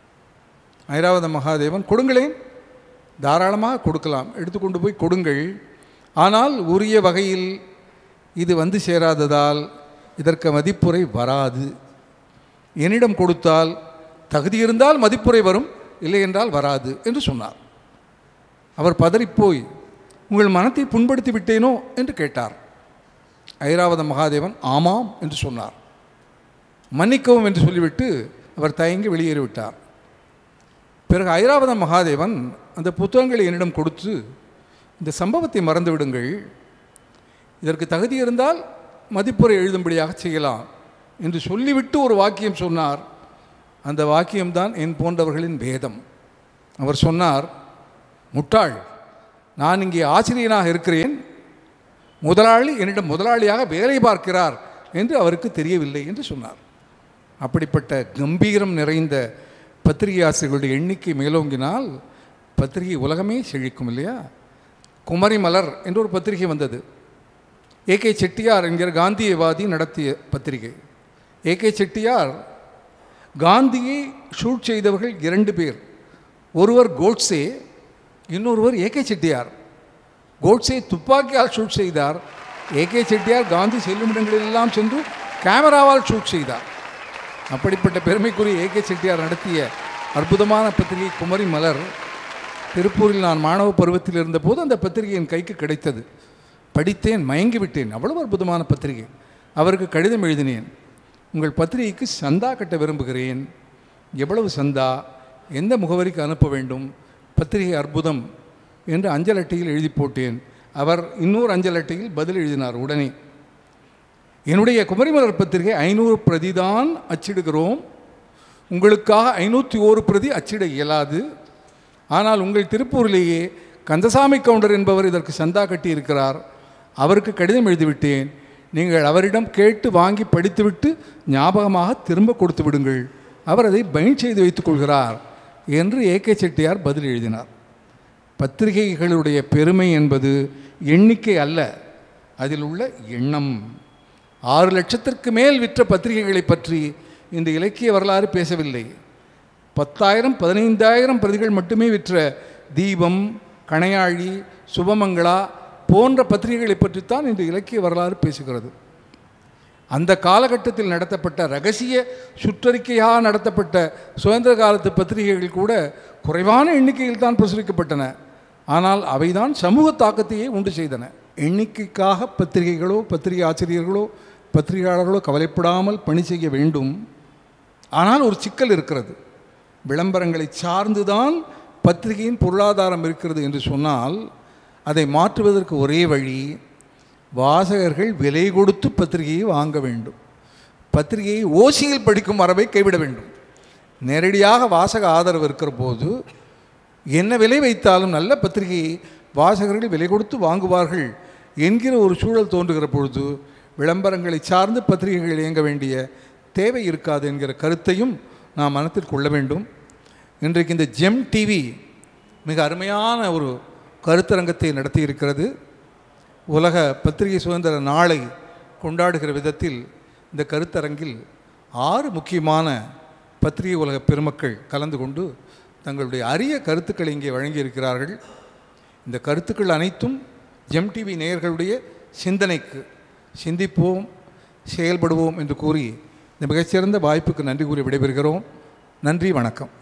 ஐராவத மகாதேவன் கொடுங்களேன் தாராளமாக கொடுக்கலாம் எடுத்துக்கொண்டு போய் கொடுங்கள் ஆனால் உரிய வகையில் இது வந்து சேராததால் இதற்கு மதிப்புரை வராது என்னிடம் கொடுத்தால் தகுதி இருந்தால் மதிப்புரை வரும் இல்லை என்றால் வராது என்று சொன்னார் அவர் பதறிப்போய் உங்கள் மனத்தை புண்படுத்தி விட்டேனோ என்று கேட்டார் ஐராவத மகாதேவன் ஆமாம் என்று சொன்னார் மன்னிக்கவும் என்று சொல்லிவிட்டு அவர் தயங்கி வெளியேறிவிட்டார் பிறகு ஐராவத மகாதேவன் அந்த புத்தகங்களை என்னிடம் கொடுத்து இந்த சம்பவத்தை மறந்து விடுங்கள் இதற்கு தகுதி இருந்தால் மதிப்புரை எழுதும்படியாக செய்யலாம் என்று சொல்லிவிட்டு ஒரு வாக்கியம் சொன்னார் அந்த வாக்கியம்தான் என் போன்றவர்களின் பேதம் அவர் சொன்னார் முட்டாள் நான் இங்கே ஆசிரியனாக இருக்கிறேன் முதலாளி என்னிடம் முதலாளியாக வேலை பார்க்கிறார் என்று அவருக்கு தெரியவில்லை என்று சொன்னார் அப்படிப்பட்ட கம்பீரம் நிறைந்த பத்திரிகை ஆசிரியர்களுடைய எண்ணிக்கை மேலோங்கினால் பத்திரிகை உலகமே செழிக்கும் இல்லையா குமரி மலர் என்று ஒரு பத்திரிகை வந்தது ஏகே செட்டியார் என்கிற காந்தியவாதி நடத்திய பத்திரிகை ஏகே செட்டியார் காந்தியை ஷூட் செய்தவர்கள் இரண்டு பேர் ஒருவர் கோட்ஸே இன்னொருவர் ஏகே செட்டியார் கோட்ஸே துப்பாக்கியால் ஷூட் செய்தார் ஏகே செட்டியார் காந்தி செல்லும் இடங்களிலெல்லாம் சென்று கேமராவால் ஷூட் செய்தார் அப்படிப்பட்ட பெருமைக்குரிய ஏகே செட்டியார் நடத்திய அற்புதமான பத்திரிகை குமரி மலர் திருப்பூரில் நான் மாணவ பருவத்தில் இருந்தபோது அந்த பத்திரிகை என் கைக்கு கிடைத்தது படித்தேன் மயங்கி விட்டேன் அவ்வளவு அற்புதமான பத்திரிகை அவருக்கு கடிதம் எழுதினேன் உங்கள் பத்திரிகைக்கு சந்தா கட்ட விரும்புகிறேன் எவ்வளவு சந்தா எந்த முகவரிக்கு அனுப்ப வேண்டும் பத்திரிகை அற்புதம் என்று அஞ்சல் அட்டையில் எழுதி போட்டேன் அவர் இன்னொரு அஞ்சல் அட்டையில் பதில் எழுதினார் உடனே என்னுடைய குமரிமலர் பத்திரிகை ஐநூறு பிரதி தான் அச்சிடுகிறோம் உங்களுக்காக ஐநூற்றி ஓரு பிரதி அச்சிட இயலாது ஆனால் உங்கள் திருப்பூரிலேயே கந்தசாமி கவுண்டர் என்பவர் இதற்கு சந்தா கட்டி இருக்கிறார் அவருக்கு கடிதம் எழுதிவிட்டேன் நீங்கள் அவரிடம் கேட்டு வாங்கி படித்துவிட்டு ஞாபகமாக திரும்ப கொடுத்து விடுங்கள் அவர் அதை பைண்ட் செய்து வைத்துக் கொள்கிறார் என்று ஏகே செட்டியார் பதில் எழுதினார் பத்திரிகைகளுடைய பெருமை என்பது எண்ணிக்கை அல்ல அதில் உள்ள எண்ணம் ஆறு லட்சத்திற்கு மேல் விற்ற பத்திரிகைகளை பற்றி இந்த இலக்கிய வரலாறு பேசவில்லை பத்தாயிரம் பதினைந்தாயிரம் பிரதிகள் மட்டுமே விற்ற தீபம் கணையாழி சுபமங்களா போன்ற பத்திரிகைகளை பற்றித்தான் இந்த இலக்கிய வரலாறு பேசுகிறது அந்த காலகட்டத்தில் நடத்தப்பட்ட ரகசிய சுற்றறிக்கையாக நடத்தப்பட்ட சுதந்திர காலத்து பத்திரிகைகள் கூட குறைவான எண்ணிக்கையில் தான் பிரசுரிக்கப்பட்டன ஆனால் அவைதான் சமூக தாக்கத்தையே உண்டு செய்தன எண்ணிக்கைக்காக பத்திரிகைகளோ பத்திரிகை ஆசிரியர்களோ பத்திரிகையாளர்களோ கவலைப்படாமல் பணி செய்ய வேண்டும் ஆனால் ஒரு சிக்கல் இருக்கிறது விளம்பரங்களை சார்ந்துதான் பத்திரிகையின் பொருளாதாரம் இருக்கிறது என்று சொன்னால் அதை மாற்றுவதற்கு ஒரே வழி வாசகர்கள் விலை கொடுத்து பத்திரிகையை வாங்க வேண்டும் பத்திரிகையை ஓசியில் படிக்கும் மரபை கைவிட வேண்டும் நேரடியாக வாசக ஆதரவு இருக்கிற போது என்ன விலை வைத்தாலும் நல்ல பத்திரிகையை வாசகர்கள் விலை கொடுத்து வாங்குவார்கள் என்கிற ஒரு சூழல் தோன்றுகிற பொழுது விளம்பரங்களை சார்ந்து பத்திரிகைகள் இயங்க வேண்டிய தேவை இருக்காது என்கிற கருத்தையும் நாம் மனத்தில் கொள்ள வேண்டும் இன்றைக்கு இந்த ஜெம் டிவி மிக அருமையான ஒரு கருத்தரங்கத்தை நடத்தி இருக்கிறது உலக பத்திரிகை சுதந்திர நாளை கொண்டாடுகிற விதத்தில் இந்த கருத்தரங்கில் ஆறு முக்கியமான பத்திரிகை உலக பெருமக்கள் கலந்து கொண்டு தங்களுடைய அரிய கருத்துக்களை இங்கே வழங்கியிருக்கிறார்கள் இந்த கருத்துக்கள் அனைத்தும் ஜெம் டிவி நேயர்களுடைய சிந்தனைக்கு சிந்திப்போம் செயல்படுவோம் என்று கூறி இந்த மிகச்சிறந்த வாய்ப்புக்கு நன்றி கூறி விடைபெறுகிறோம் நன்றி வணக்கம்